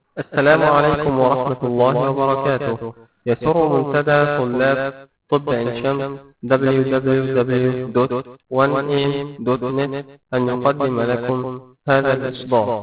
السلام عليكم ورحمة الله وبركاته يسر منتدى طلاب طب عين شمس www.1am.net أن يقدم لكم هذا الإصدار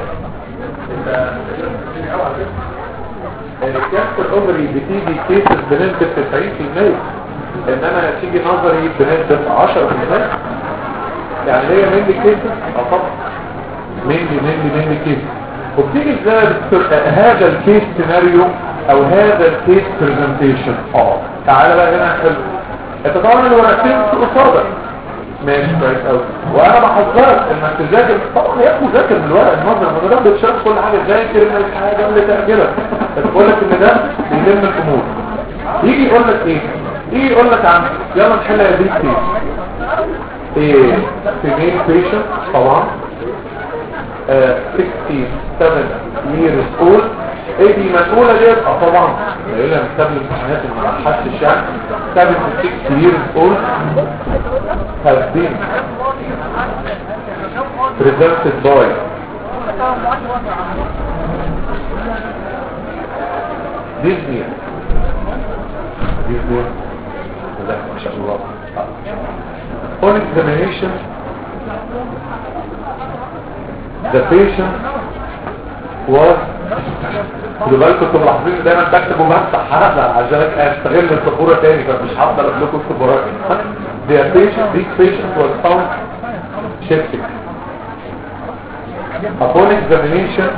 الكاست الاوفري بتيجي كيسز بنسبة 90% انما هتيجي نظري بنسبة 10% يعني هي مينلي كيسز اه طبعا مينلي مينلي مينلي كيسز وبتيجي ازاي دكتور هذا الكيس سيناريو او هذا الكيس برزنتيشن اه تعالى بقى هنا حلو انت طبعا الورقتين قصادك ماشي كويس قوي وانا بحذرك انك تذاكر طبعا يا ابني ذاكر من الورق النظر ما ده بتشرح كل حاجه ذاكر من الحاجه اللي تعجبك بس بقول لك ان ده بيلم الامور يجي يقول لك ايه يجي يقول لك عن يلا نحل هذه الكيس ايه فيميل بيشنت طبعا آه 67 years old ايه دي مسؤولة ديت اه طبعا يقول لها مكتب الامتحانات اللي ما حدش يعني 76 years old has been presented by Disney Disney لا ما شاء الله on examination the patient was خدوا بالكم انتوا ملاحظين دايما بكتب وبفتح هذا عشان استغل السبوره تاني فمش هفضل اقول لكم اكتب وراكم The patient, this patient was found septic. Upon examination,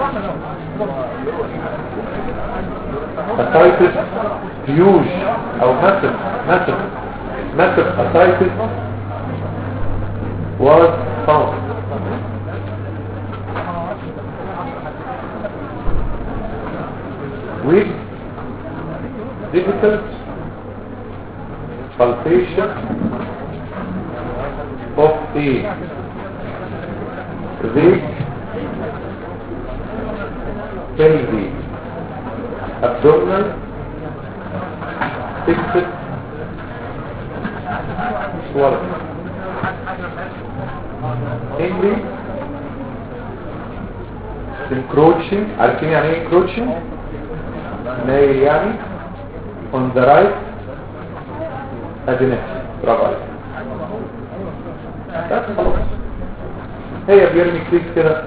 ascites huge or massive, massive, massive ascites was found. with difficult palpation of a vague pelvic abdominal fixed swallow namely encroaching عارفين يعني ايه encroaching مايل يعني on the right adinate برافو عليك بس خلاص هي بيرمي كليك كده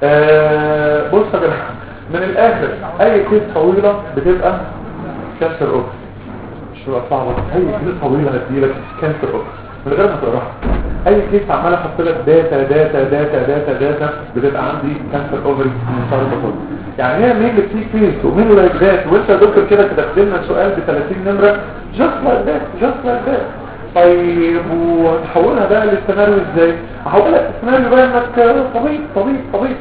آه بص يا جماعه من الاخر اي كيس طويله بتبقى كانسر اوف مش تبقى صعبه اي كيس طويله هتجيلك كانسر اوف من غير ما تقراها اي كيس عمال احط لك داتا داتا داتا داتا داتا بتبقى عندي كانسر اوفري من شهر بطل يعني هي مين اللي فيه كيس ومين اللي ذات وانت يا دكتور كده كتبت لنا سؤال ب 30 نمره جاست لايك ذات جاست لايك ذات طيب وهنحولها بقى للسيناريو ازاي هحول لك السيناريو بقى انك طبيب طبيب طبيب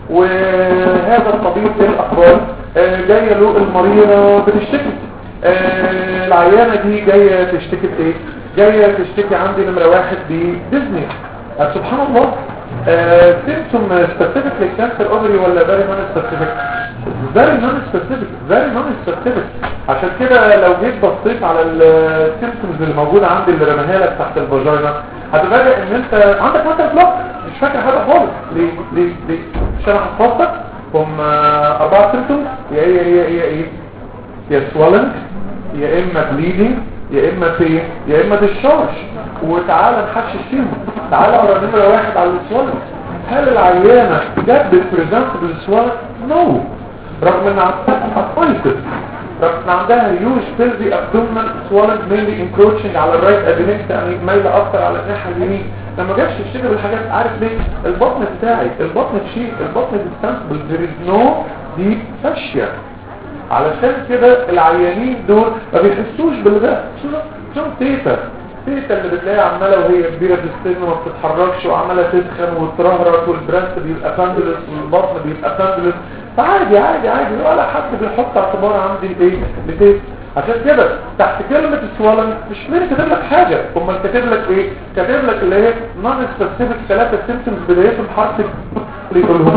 وهذا الطبيب ايه الاخبار آه جايه له المريضه بتشتكي آه العيانه دي جايه تشتكي بايه جايه تشتكي عندي نمره واحد بديزني آه سبحان الله سيمتوم سبيسيفيك للكانسر اوفري ولا فيري نون سبيسيفيك فيري نون سبيسيفيك فيري نون سبيسيفيك عشان كده لو جيت بصيت على السيمتومز اللي موجوده عندي اللي رماها لك تحت الفاجينا هتفاجئ ان انت عندك مثلا بلوك مش فاكر حاجه خالص ليه ليه ليه مش انا حفظتك هم اربعه سيمتومز يا ايه يا ايه يا ايه يا سوالنج يا اما بليدنج يا اما في يا اما ديشارج وتعالى نحشش فيهم تعالى اقرا نمره واحد على السوالنج هل العيانه جت بالبريزنت بالسوالنج نو رغم ان عندها اتايتس رغم ان عندها هيوج بيلفي ابدومنال سوالنج مينلي انكروتشنج على الرايت ادينكس يعني مايله اكتر على الناحيه اليمين لما جاتش تشتغل بالحاجات عارف ليه البطن بتاعي البطن تشيل البطن ديستانسبل ذير از نو ديب فاشيا علشان كده العيانين دول ما بيحسوش بالغاء شو تيتا تيتا اللي بتلاقيها عماله وهي كبيره في السن وما بتتحركش وعماله تدخن وترهرط والبريست بيبقى فاندلس والبطن بيبقى فاندلس فعادي عادي عادي ولا حد بيحط اعتبار عندي الايه لتيتا عشان كده تحت كلمة السوالن مش مين كاتب لك حاجة امال كاتب لك ايه كاتب لك اللي هي نون سبيسيفيك ثلاثة سيمتومز بدايتهم حرف اللي يقولهم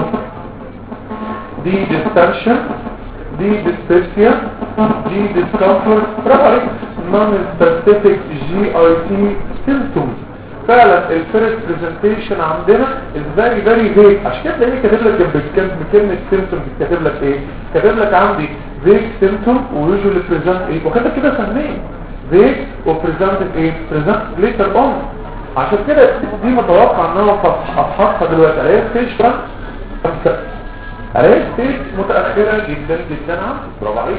دي ديستنشن دي dyspepsia دي discomfort برافو عليك non specific GIT symptoms فعلا الفيرست برزنتيشن عندنا is very very vague عشان كده تلاقيني كاتب لك جنب الكلمه كلمه سيمتوم كاتب لك ايه كاتب لك عندي vague symptom ويوجوالي بريزنت ايه وكده كده فاهمين vague وبريزنت ايه بريزنت later on عشان كده دي متوقع ان انا افحصها دلوقتي الاقي ستيج 1 خمسة الاقي ستيج متاخره جدا جدا عن برافو عليك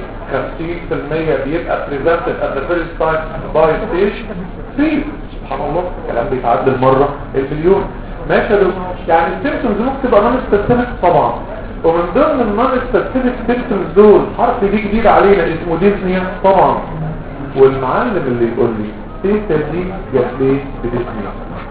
50% بيبقى بريزنتد ات ذا فيرست تايم باي ستيج 3 سبحان الله الكلام بيتعدل مره المليون ماشي يا دكتور يعني السيمبتومز ممكن تبقى نون سبيسيفيك طبعا ومن ضمن النون سبيسيفيك سيمبتومز دول حرف دي جديد علينا اسمه ديزنيا طبعا والمعلم اللي يقول لي تيتا دي جت ليه بديزنيا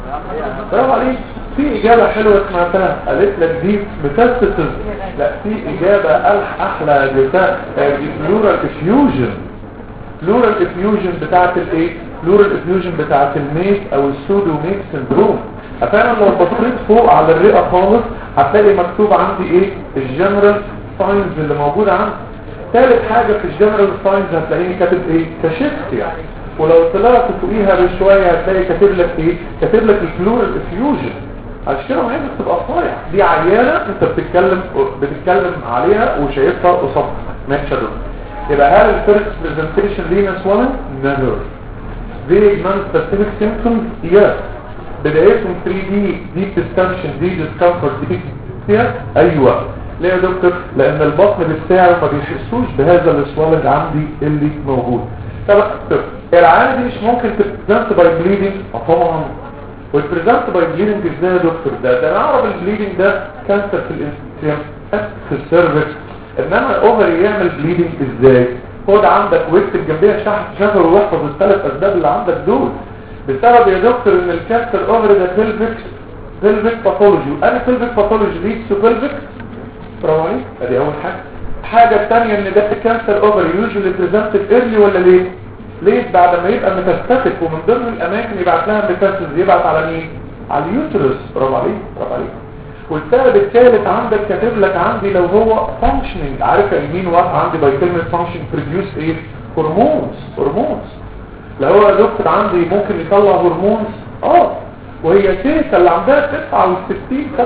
برافو عليك في إجابة حلوة سمعتها قالت لك دي ميتاستاسيس لا في إجابة ألح أحلى بتاع دي بلورال افيوجن بلورال افيوجن بتاعت الايه بلورال افيوجن بتاعت الميك او السودو ميك سندروم فعلا لو بصيت فوق على الرئة خالص هتلاقي مكتوب عندي ايه الجنرال ساينز اللي موجودة عندي ثالث حاجة في الجنرال ساينز هتلاقيني كاتب ايه كشفت يعني ولو طلعت فوقيها بشوية هتلاقي كاتب لك ايه كاتب لك البلورال افيوجن عشان كده عايزك تبقى صايع دي عيانة انت بتتكلم بتتكلم عليها وشايفها قصادك ماشي يا دكتور يبقى هل الفيرست برزنتيشن لينا سوالن؟ نيفر vague non-specific symptoms yes بدايتهم 3D deep discussion deep discomfort deep فيها ايوه ليه يا دكتور لان البطن بالساعة ما بيحسوش بهذا السوالج عندي اللي موجود طب يا دكتور العيانة دي مش ممكن تبريزنت باي بليدنج طبعا والبريزنت باي بليدنج ازاي يا دكتور ده ده انا اعرف البليدنج ده كانسر في الانستيم في السيرفكس انما الاوفري يعمل بليدنج ازاي خد عندك واكتب جنبيها شحن شفر واحفظ الثلاث اسباب اللي عندك دول بسبب يا دكتور ان الكانسر اوفري ده بيلفيك بيلفيك باثولوجي وانا بيلفيك باثولوجي ليد تو بيلفيك برافو عليك ادي اول حاجه الحاجه الثانيه ان ده الكانسر اوفري يوجوالي بريزنتد ايرلي ولا ليه ليه بعد ما يبقى ميتاستاتيك ومن ضمن الاماكن يبعت لها ميتاستاسيس يبعت على مين على اليوترس برافو عليك برافو عليك والسبب الثالث عندك كاتب لك عندي لو هو فانكشننج عارف اليمين واقع عندي باي كلمه فانكشن بروديوس ايه هرمونز هرمونز لو هو دكتور عندي ممكن يطلع هرمونز اه وهي تيتا اللي عندها 69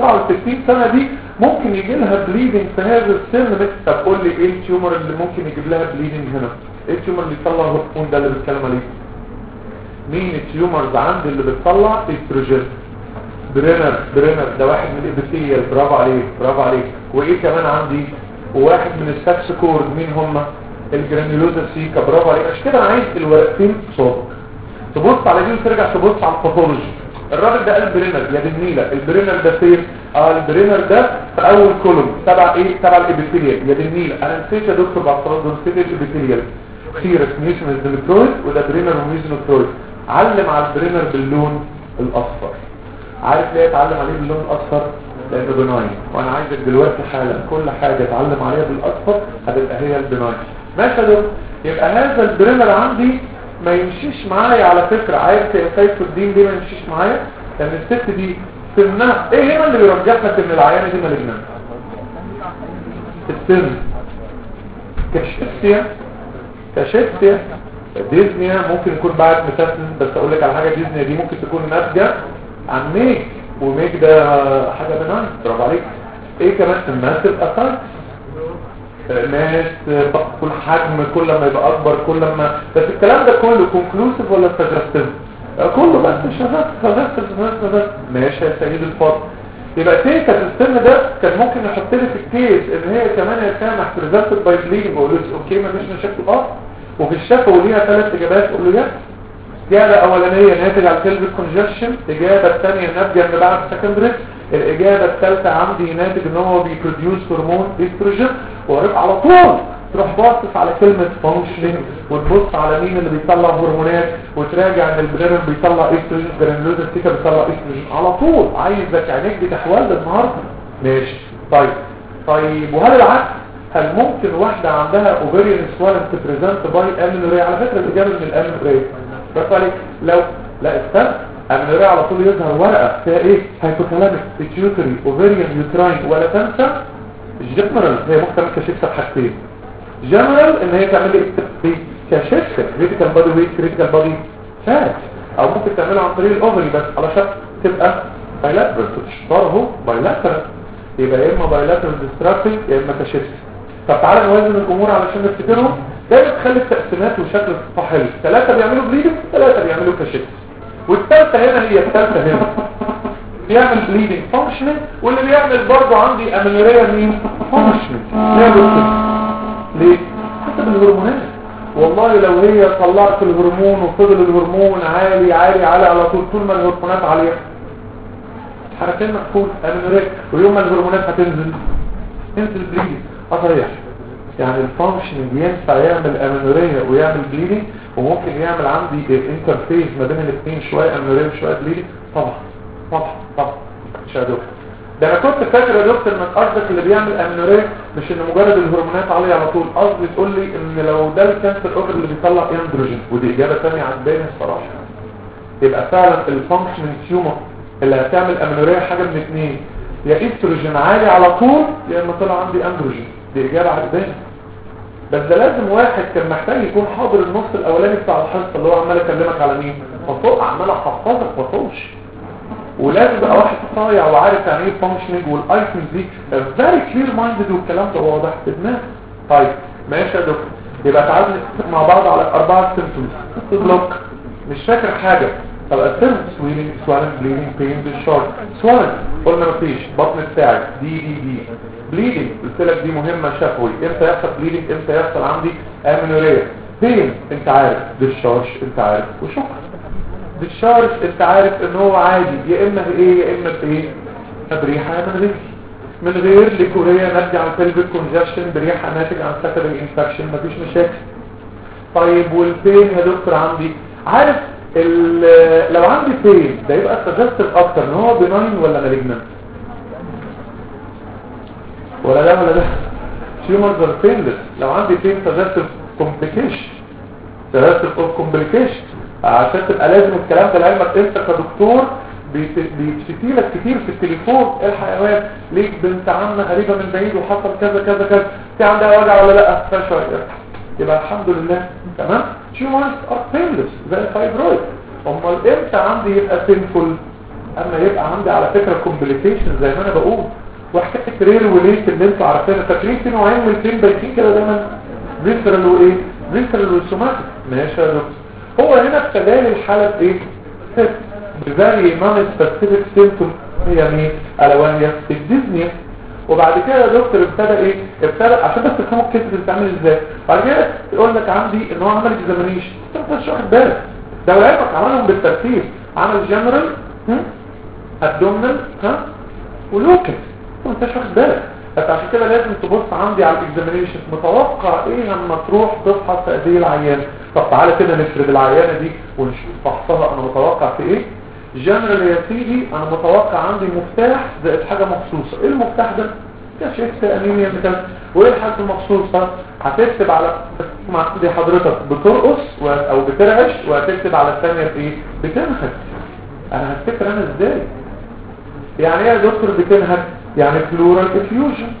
67 سنه دي ممكن يجي لها بليدنج في هذا السن طب قول لي ايه التيومر اللي ممكن يجيب لها بليدنج هنا ايه التيومر اللي يطلع هرمون ده اللي بتكلم عليه مين التيومرز عندي اللي بتطلع استروجين برينر برينر ده واحد من الابيثيال برافو عليك برافو عليك وايه كمان عندي وواحد من السكس كورد مين هم الجرانيولوزا سيكا برافو عليك عشان كده انا عايز الورقتين صوت تبص على دي وترجع تبص على الباثولوجي الراجل ده قال برينر يا بالنيلة البرينر ده فين اه البرينر ده في اول كولوم تبع ايه تبع الابيثيال يا بالنيلة انا نسيت يا دكتور بعد صلاه نسيت الابيثيال سيرس ميوسينس ديمترويد وده برينر وميوسينوترويد علم على البرينر باللون الاصفر عارف ليه اتعلم عليه باللون الاصفر لانه بناين وانا عايزك دلوقتي حالا كل حاجة اتعلم عليها بالاصفر هتبقى هي البناين ماشي يا دكتور يبقى هذا البرينر عندي ما يمشيش معايا على فكرة عارف يا سيف الدين ليه ما يمشيش معايا لان الست دي سنها ايه هنا اللي بيرجح لك ان العيانة دي مالجنة السن كشفتيا كشفتيا ديزنيا ممكن يكون بعد مساسن بس اقول لك على حاجة ديزنيا دي ممكن تكون ناتجة عن ميك وميك ده حاجة بناين برافو عليك ايه كمان الماسف اثار ناس كل حجم كل ما يبقى اكبر كل ما بس الكلام ده كله كونكلوسيف ولا سجستيف كله بس شغال سجستيف سجستيف ماشي يا سيد الفاضل يبقى تيه كانت السن ده كان ممكن نحط لي في الكيس ان هي كمان هي كان بريزنتد باي بليدنج بقول له اوكي ما فيش مشاكل اه وفي الشفا وليها ثلاث اجابات قول له يس اجابه اولانيه ناتج على الكلب كونجكشن اجابه الثانيه ناتجه من بعد سكندري الاجابه الثالثه عندي ناتج ان هو بيبروديوس هرمون استروجين وعرف على طول تروح باصص على كلمة فانكشنينج وتبص على مين اللي بيطلع هرمونات وتراجع ان البرينر بيطلع استروجين جرانيولوزا سيكا بيطلع استروجين على طول عايزك عينيك بتحوال النهارده ماشي طيب طيب وهل العكس هل ممكن واحدة عندها اوفيريان سوالن تبريزنت باي امينوريا على فكرة الاجابة من الامينوريا بس عليك لو لا استنى امينوريا على طول يظهر ورقة فيها ايه هايبوثالاميك بيتيوتري اوفيريان يوتراين ولا تنسى جنرال هي ممكن كشفت بحاجتين جنرال ان هي تعمل لي كشفت كريتيكال بادي ويت كريتيكال بادي فات او ممكن تعمله عن طريق الاوفري بس علشان تبقى بايلاترال تشتغل اهو بايلاترال يبقى يا اما بايلاترال ديستراكتنج يا اما كاشيت طب تعالى نوازن الامور علشان نفتكرهم دايما تخلي التقسيمات وشكل الصفحه حلو ثلاثه بيعملوا بليدنج ثلاثه بيعملوا كاشيت والثالثه هنا هي الثالثه هنا بيعمل بليدنج فانكشنال واللي بيعمل برضه عندي امينوريا مين فانكشنال ليه يا دكتور ليه حسب الهرمونات والله لو هي طلعت الهرمون وفضل الهرمون عالي عالي عالي على طول طول ما الهرمونات عاليه حركتين مقفول امينوريا ويوم ما الهرمونات هتنزل تنزل بليدنج اه صحيح يعني الفانكشن ينفع يعمل امينوريا ويعمل بليدنج وممكن يعمل عندي انترفيس ما بين الاثنين شويه امينوريا وشويه بليدنج طبعا طبعا طبعا مش يا دكتور ده انا كنت فاكر يا دكتور انك قصدك اللي بيعمل امينوريا مش ان مجرد الهرمونات عاليه على طول قصدي تقول لي ان لو ده الكانسر اوفر اللي بيطلع اندروجين ودي اجابه ثانيه عجباني الصراحه يبقى فعلا الفانكشن تيومر اللي هتعمل امينوريا حاجه من اثنين يا استروجين عالي على طول يا اما طلع عندي اندروجين دي اجابه عجباني بس ده لازم واحد كان محتاج يكون حاضر النص الاولاني بتاع الحصه اللي هو عمال اكلمك على مين فوق عمال احفظك وطوش ولازم يبقى واحد صايع وعارف يعني ايه فانكشننج والايتمز دي فيري كلير مايندد والكلام ده واضح في دماغك طيب ماشي يا دكتور يبقى تعالوا نتفق مع بعض على اربعه سيمبتومز بلوك مش فاكر حاجه طب السيرم سويلنج سوالن بليدنج بين بالشورت سوالن قلنا مفيش بطن بتاعك دي دي دي بليدنج قلت لك دي مهمه شفوي امتى يحصل بليدنج امتى يحصل عندي امينوريا بين انت عارف ديشارج انت عارف وشكرا ديشارج انت عارف ان هو عادي يا اما بايه يا اما بايه بريحه يا من غير من غير ليكوريا ناتج عن بلفيك كونجكشن بريحه ناتج عن سكندري انفكشن مفيش مشاكل طيب والبين يا دكتور عندي عارف لو عندي بين ده يبقى سجستيف اكتر ان هو بناين ولا مالجنانت ولا ده ولا ده تيومرز ار بينلس لو عندي بين سجستيف كومبليكيشن سجستيف اوف كومبليكيشن عشان تبقى لازم الكلام ده لعلمك انت كدكتور بيشتكي لك كتير في التليفون الحيوان ليك بنت عمة قريبة من بعيد وحصل كذا كذا كذا في عندها وجع ولا لا فشوية يبقى الحمد لله تمام tumors are painless زي الفايبرويد امال امتى عندي يبقى painful اما يبقى عندي على فكرة complications زي ما انا بقول وحكاية رير وليت اللي انتوا عارفينها فاكرين في نوعين من البين بايتين كده دايما فيسرال وايه فيسرال وسوماتيك ماشي يا دكتور هو هنا ابتدى لي الحالة بايه بفاري نون سبيسيفيك سيمتوم هي مين الا وهي الديزنيا وبعد كده يا دكتور ابتدى ايه ابتدى عشان بس تفهموا الكيس بتتعمل ازاي بعد كده يقول لك عندي ان هو عمل اكزامينيشن انت مش واخد بالك ده ولعلمك عملهم بالترتيب عمل جنرال ابدومينال ها ولوكال انت مش واخد بالك بس عشان كده لازم تبص عندي على الاكزامينيشن متوقع ايه لما تروح تفحص تأديه العيان طب تعالى كده نفرد العيانه دي ونشوف فحصها انا متوقع في ايه جنرال يا سيدي انا متوقع عندي مفتاح زائد حاجه مخصوصه ايه المفتاح ده كشفت انيميا مثلا وايه الحاجه المخصوصه هتكتب على مع دي حضرتك بترقص و... او بترعش وهتكتب على الثانيه بايه بتنهك انا هفتكر انا ازاي يعني ايه يا دكتور بتنهك يعني بلورال افيوجن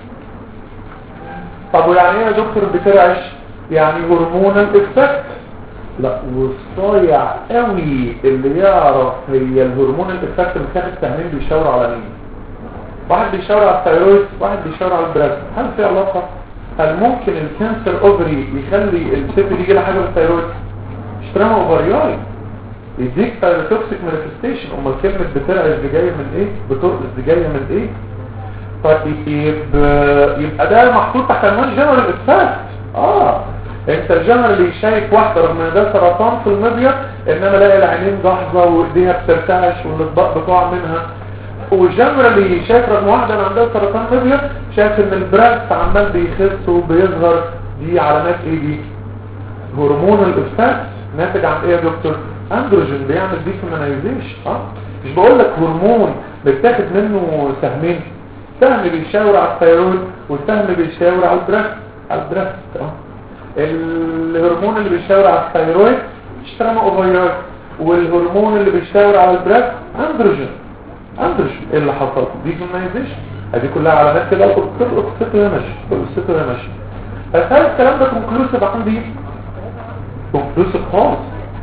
طب ويعني ايه يا دكتور بترعش يعني هرمونال افكت لا والصايع قوي اللي يعرف هي الهرمون الافكت اللي كان التهمين بيشاور على مين واحد بيشاور على الثيرويد واحد بيشاور على البراز هل في علاقة هل ممكن الكانسر اوفري يخلي الست دي يجي لها حاجه من الثيرويد اشتراها اوفرياي يديك ثيروتوكسيك مانيفستيشن امال كلمه بترعش دي جايه من ايه بترقص دي جايه من ايه طيب يبقى ده محطوط تحت عنوان جنرال افكت اه انت الجنرالي شايف واحدة رغم ان ده سرطان في المبيض انما لاقي العينين جاحظة وايديها بترتعش والاطباق بتقع منها والجنرالي شايف رغم واحدة ان عندها سرطان مبيض شايف ان البراست عمال بيخس وبيظهر دي علامات ايه دي هرمون الافكت ناتج عن ايه يا دكتور اندروجين بيعمل ديفيمينايزيشن اه مش بقول لك هرمون بتاخد منه سهمين سهم بيشاور على الثيرويد والسهم بيشاور على البراست على البراست اه الهرمون اللي بيشاور على الثيرويد اشترما اوفيار والهرمون اللي بيشاور على البراس اندروجين اندروجين ايه اللي حصل دي فيمنايزيشن ادي كلها علامات كده قصته قصته ماشي قصته ماشي بس هل الكلام ده كونكلوسيف عندي كونكلوسيف خالص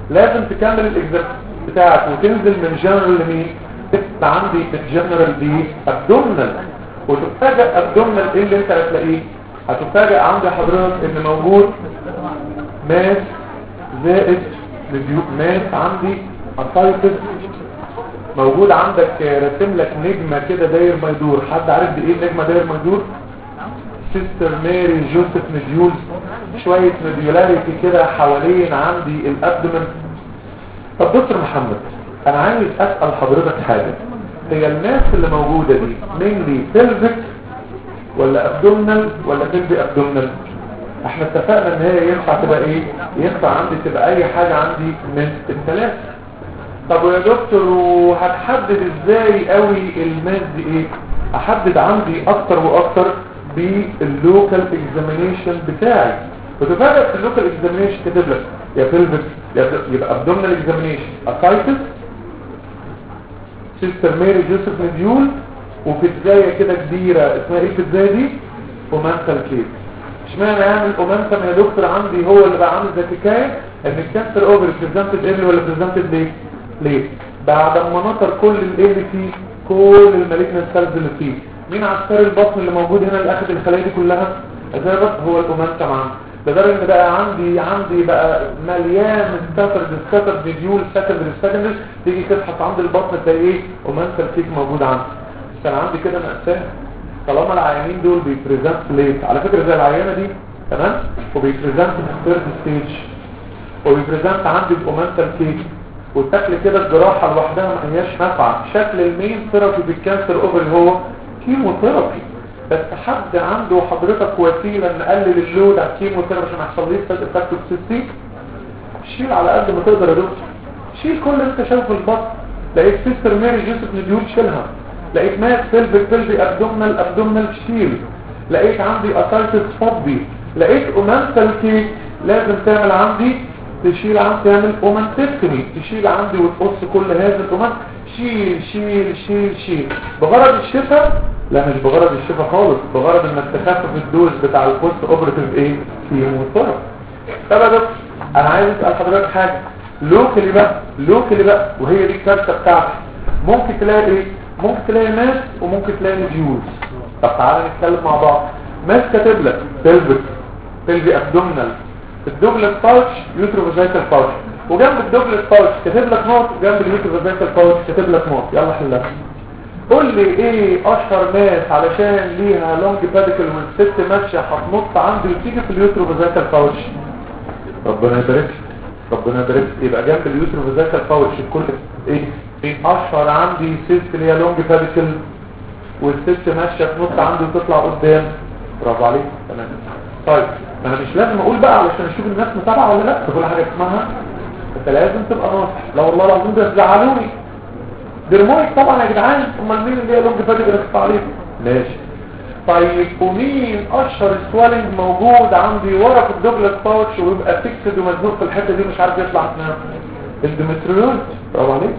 لازم تكمل الاكزام بتاعك وتنزل من جنرال لمين تبقى عندي الجنرال دي ابدومنال وتفاجئ ابدومنال ايه اللي انت هتلاقيه هتفاجئ عندي حضرتك ان موجود ماس زائد ريديو- ماس عندي اسايتس موجود عندك راسم لك نجمة كده داير ما يدور حد عارف دي ايه النجمة داير ما يدور سيستر ماري جوزيف نديولز شوية نديولاريتي كده حوالين عندي الابدمن طب دكتور محمد انا عايز اسأل حضرتك حاجة هي الناس اللي موجودة دي mainly pelvic ولا ابدومنال ولا pelvic ابدومنال احنا اتفقنا ان هي ينفع تبقى ايه ينفع عندي تبقى اي حاجة عندي من الثلاثة طب يا دكتور وهتحدد ازاي قوي الماس دي ايه احدد عندي اكتر واكتر باللوكال اكزامينيشن بتاعي وتفاجئ في اللوكال اكزامينيشن كاتب لك يا بلفيك يبقى ابدومينال اكزامينيشن اسايتس سيستر ماري جوزيف نديول وفي بدايه كده كبيره اسمها ايه في البدايه دي اومانتال كيس اشمعنى يعمل اومانتم يا دكتور عندي هو اللي بقى عامل زي الحكايه ان الكانسر اوفر بريزنتد ايرلي ولا بريزنتد ليه ليه بعد ما نطر كل الايه اللي فيه كل المالجنت سيلز اللي فيه مين عسكري البطن اللي موجود هنا اللي اخد الخلايا دي كلها زي بس هو الاومانتم عندي لدرجه ان بقى عندي عندي بقى مليان سكاتر سكاتر فيديول سكاتر سكاتر تيجي تبحث عند البطن تلاقي ايه اومانتال فيك موجود عندي كان عندي كده مأساة طالما العيانين دول بيبريزنت ليت على فكرة زي العيانة دي تمام وبيبريزنت في الثيرد ستيج وبيبريزنت عندي بأومنتال كيك والشكل كده الجراحة لوحدها ما هياش نافعة شكل المين ثيرابي بالكانسر اوفر هو كيموثيرابي بس حد عنده حضرتك وسيلة نقلل اللود على الكيموثيرابي عشان يحصل ليه سايد افكت توكسيستي شيل على قد ما تقدر يا دكتور شيل كل اللي انت شايفه في البطن لقيت سيستر ماري جوزيف نديول شيلها لقيت ماس بلفيك بلفي ابدومنال ابدومنال شيل لقيت عندي اسايتس فضي لقيت اومانتال كيك لازم تعمل عندي تشيل عندي تعمل اومانتكتمي تشيل عندي وتقص كل هذا الاومانت شيل شيل شيل شيل بغرض الشفاء لا مش بغرض الشفاء خالص بغرض انك تخفف الدوز بتاع البوست اوبراتيف ايه كيموثيرابي طب يا دكتور انا عايز اسال حضرتك حاجه لوكلي بقى لوكلي بقى وهي دي الكارثه بتاعتي ممكن تلاقي ايه ممكن تلاقي ماس وممكن تلاقي نجيوز طب تعالى نتكلم مع بعض ماس كاتب لك بلفيك بلفي ابدومينال الدوبلت باوتش يوتروفيزايتال باوتش وجنب الدوبلت باوتش كاتب لك نوت وجنب اليوتروفيزايتال باوتش كاتب لك نوت يلا حلها قول لي ايه اشهر ناس علشان ليها لونج باديكل والست ماشيه هتنط عندي وتيجي في اليوتروفيزايتال باوتش ربنا يبارك ربنا يبارك يبقى جنب اليوتروفيزايتال باوتش الكل ايه ايه اشهر عندي سيست اللي هي لونج باديكل والست ماشيه تنط عندي وتطلع قدام برافو عليك تمام طيب انا مش لازم اقول بقى علشان اشوف الناس متابعه ولا لا في كل حاجه اسمها انت لازم تبقى ناصح لا والله العظيم بيزعلوني درمويك طبعا يا جدعان امال مين اللي هي لونج باديكل اللي عليك ماشي طيب ومين اشهر سوالنج موجود عندي ورا في الدوبلت باوتش ويبقى فيكسد ومزنوق في الحته دي مش عارف يطلع منها اندومتريوز برافو عليك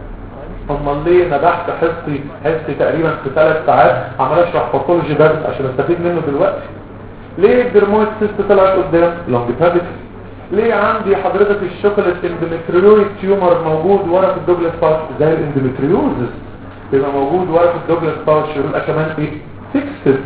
امال ليه انا بحث حصتي حصتي تقريبا في ثلاث ساعات عمال اشرح باثولوجي بس عشان استفيد منه دلوقتي ليه الدرمويد سيست طلعت قدام لونج باديكل ليه عندي حضرتك الشوكولات اندومتريويد تيومر موجود ورا في الدوبلت باوتش زي الاندومتريوزس بيبقى موجود ورا في الدوبلت باوتش يبقى كمان ايه فيكسد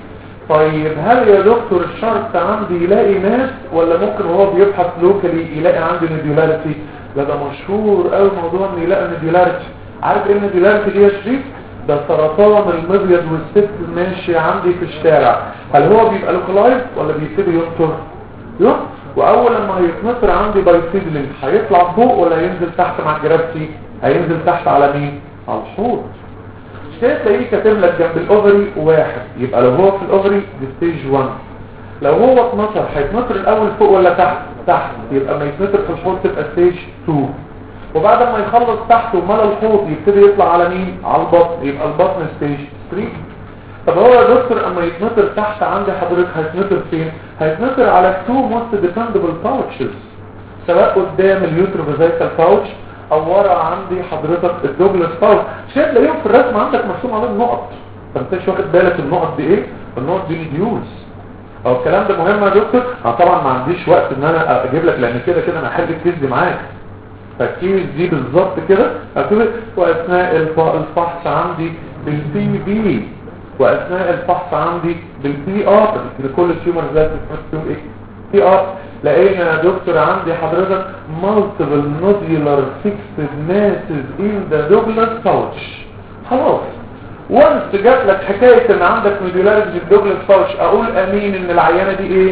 طيب هل يا دكتور الشرط عندي يلاقي ناس ولا ممكن هو بيبحث لوكالي يلاقي عندي نديولاريتي لا ده مشهور قوي موضوع ان يلاقي نديولاريتي عارف ايه النديولاريتي دي يا شريف ده سرطان المبيض والست ماشي عندي في الشارع هل هو بيبقى لوكالايز ولا بيبتدي ينطر ينطر واول لما هيتنطر عندي بايسيدلينج هيطلع فوق ولا هينزل تحت مع الجرافيتي هينزل تحت على مين على الحوض كده تلاقيه كاتب لك جنب الاوفري واحد يبقى لو هو في الاوفري دي ستيج 1 لو هو اتنطر هيتنطر الاول فوق ولا تحت تحت يبقى ما يتنطر في الحوض تبقى ستيج 2 وبعد ما يخلص تحت وملى الحوض يبتدي يطلع على مين على البطن يبقى البطن ستيج 3 طب هو يا دكتور اما يتنطر تحت عندي حضرتك هيتنطر فين هيتنطر على تو موست ديبندبل باوتشز سواء قدام اليوتروفيزايتال باوتش او ورا عندي حضرتك الدوبلس باوتش مش هتلاقيهم في الرسم عندك مرسوم عليهم نقط فانت مش واخد بالك النقط دي ايه النقط دي ريديوز او الكلام ده مهم يا دكتور انا طبعا ما عنديش وقت ان انا اجيب لك لان كده كده انا هحل الكيس دي معاك فالكيس دي بالظبط كده هتقول واثناء الف- الفحص عندي بالبي بي واثناء الفحص عندي بالبي ار لكل تيومر ذات فيهم ايه بي ار لقينا يا دكتور عندي حضرتك multiple nodular fixed masses in the Douglas pouch خلاص وانس جات لك حكاية ان عندك ميدولاريز في الدوجلاس باوتش اقول امين ان العيانة دي ايه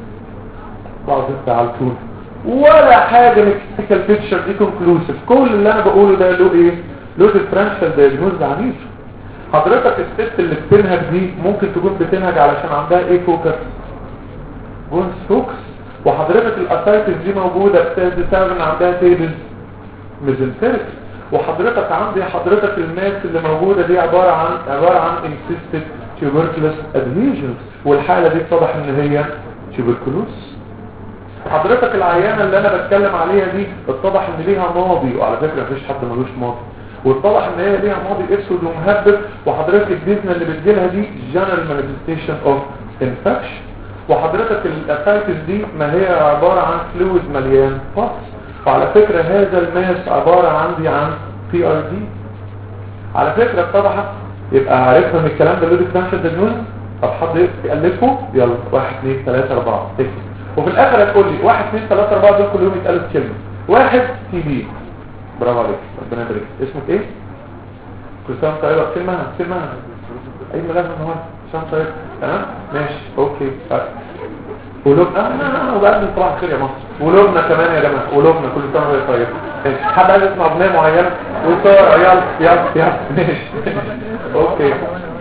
بعض انت على طول ولا حاجة من الكلينيكال بيكتشر دي كونكلوسيف كل اللي انا بقوله ده له ايه له ديفرنشال دايجنوز عنيف حضرتك الست اللي بتنهج دي ممكن تكون بتنهج علشان عندها ايه فوكس جونز فوكس وحضرتك الاسايتس دي موجودة بسبب ان عندها تيبل ميزنتريك وحضرتك عندي حضرتك الماس اللي موجودة دي عبارة عن عبارة عن انسيستد tuberculous adhesions والحالة دي اتضح ان هي tuberculosis حضرتك العيانة اللي انا بتكلم عليها دي اتضح ان ليها ماضي وعلى فكرة مفيش حد ملوش ماضي واتضح ان هي ليها ماضي اسود ومهبب وحضرتك الديزنة اللي بتجيلها دي general manifestation of infection وحضرتك الاسايتس دي ما هي عبارة عن فلويد مليان فص وعلى فكرة هذا الماس عبارة عندي عن بي ار دي على فكرة اتضحت يبقى عرفنا من الكلام ده لودي كناشر دنيون طب حد يألفه يلا واحد اثنين ثلاثة اربعة اكتب وفي الاخر هتقول لي واحد اثنين ثلاثة اربعة دول كل يوم يتقالوا في كلمة واحد تي بي برافو عليك ربنا يبارك اسمك ايه؟ كل سنة وانت طيبة كلمة كلمة اي ملاك النهارده سنة وانت طيبة تمام ماشي اوكي طيب ولبنى آه وبقى صباح الخير يا مصر ولبنى كمان يا جماعه ولبنى كل سنه وهي طيبه ماشي حد عايز يسمع اغنيه معينه وساره يلا يلا يلا ماشي اوكي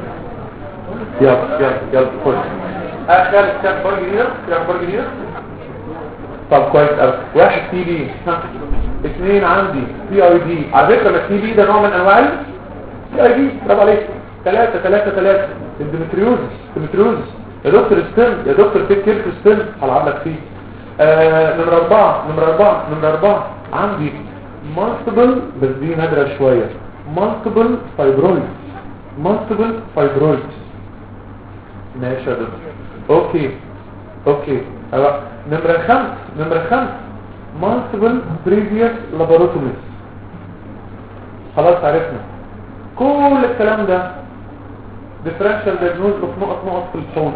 يلا يلا يلا خش اخر كام اخبار جديده في اخبار جديده طب كويس قوي واحد تي بي اثنين عندي بي اي دي على فكره التي بي ده نوع من انواع البي اي دي برافو عليك ثلاثة ثلاثة ثلاثة الديمتريوزس الديمتريوزس يا دكتور ستيل يا دكتور في كيرف ستيل هلعب لك فيه آه نمرة أربعة نمرة أربعة نمرة أربعة عندي مالتيبل بس دي نادرة شوية مالتيبل فايبرويد مالتيبل فايبرويد ماشي يا دكتور اوكي اوكي أيوة. نمرة خمس نمرة خمس مالتيبل بريفيوس لاباروتوميز خلاص عرفنا كل الكلام ده differential diagnosis of نقط نقط في الحوض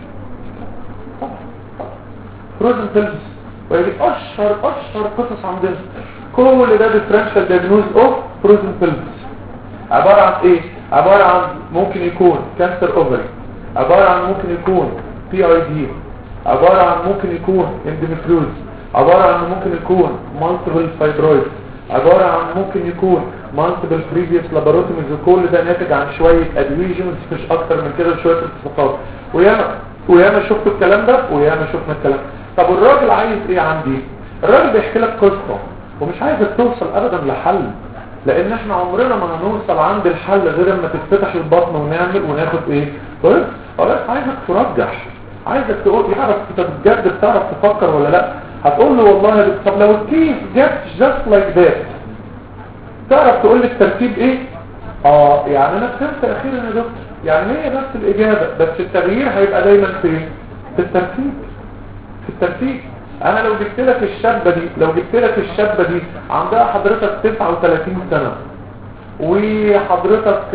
فروزن تلبس ويجي اشهر اشهر قصص عندنا كل ده differential diagnosis of فروزن تلبس عبارة عن ايه عبارة عن ممكن يكون كانسر اوفري عبارة عن ممكن يكون بي اي دي عبارة عن ممكن يكون اندوميتريوز عبارة عن ممكن يكون مالتيبل فايبرويد عبارة عن ممكن يكون مالتيبل بريفيوس لاباروتوميز وكل ده ناتج عن شوية ادويجنز مش اكتر من كده شوية اتفاقات وياما وياما شفتوا الكلام ده وياما شفنا الكلام طب الراجل عايز ايه عندي الراجل بيحكي لك قصة ومش عايزك توصل ابدا لحل لان احنا عمرنا ما هنوصل عند الحل غير اما تتفتح البطن ونعمل وناخد ايه طيب خلاص عايزك ترجح عايزك تقول يعرف انت بجد بتعرف تفكر ولا لا هتقول له والله يا دكتور طب لو الكيس جت جاست لايك ذات تعرف تقول لي الترتيب ايه اه يعني انا فهمت اخيرا يا دكتور يعني هي نفس الاجابه بس التغيير هيبقى دايما فين في الترتيب في الترتيب انا لو جبت لك الشابه دي لو جبت لك الشابه دي عندها حضرتك 39 سنه وحضرتك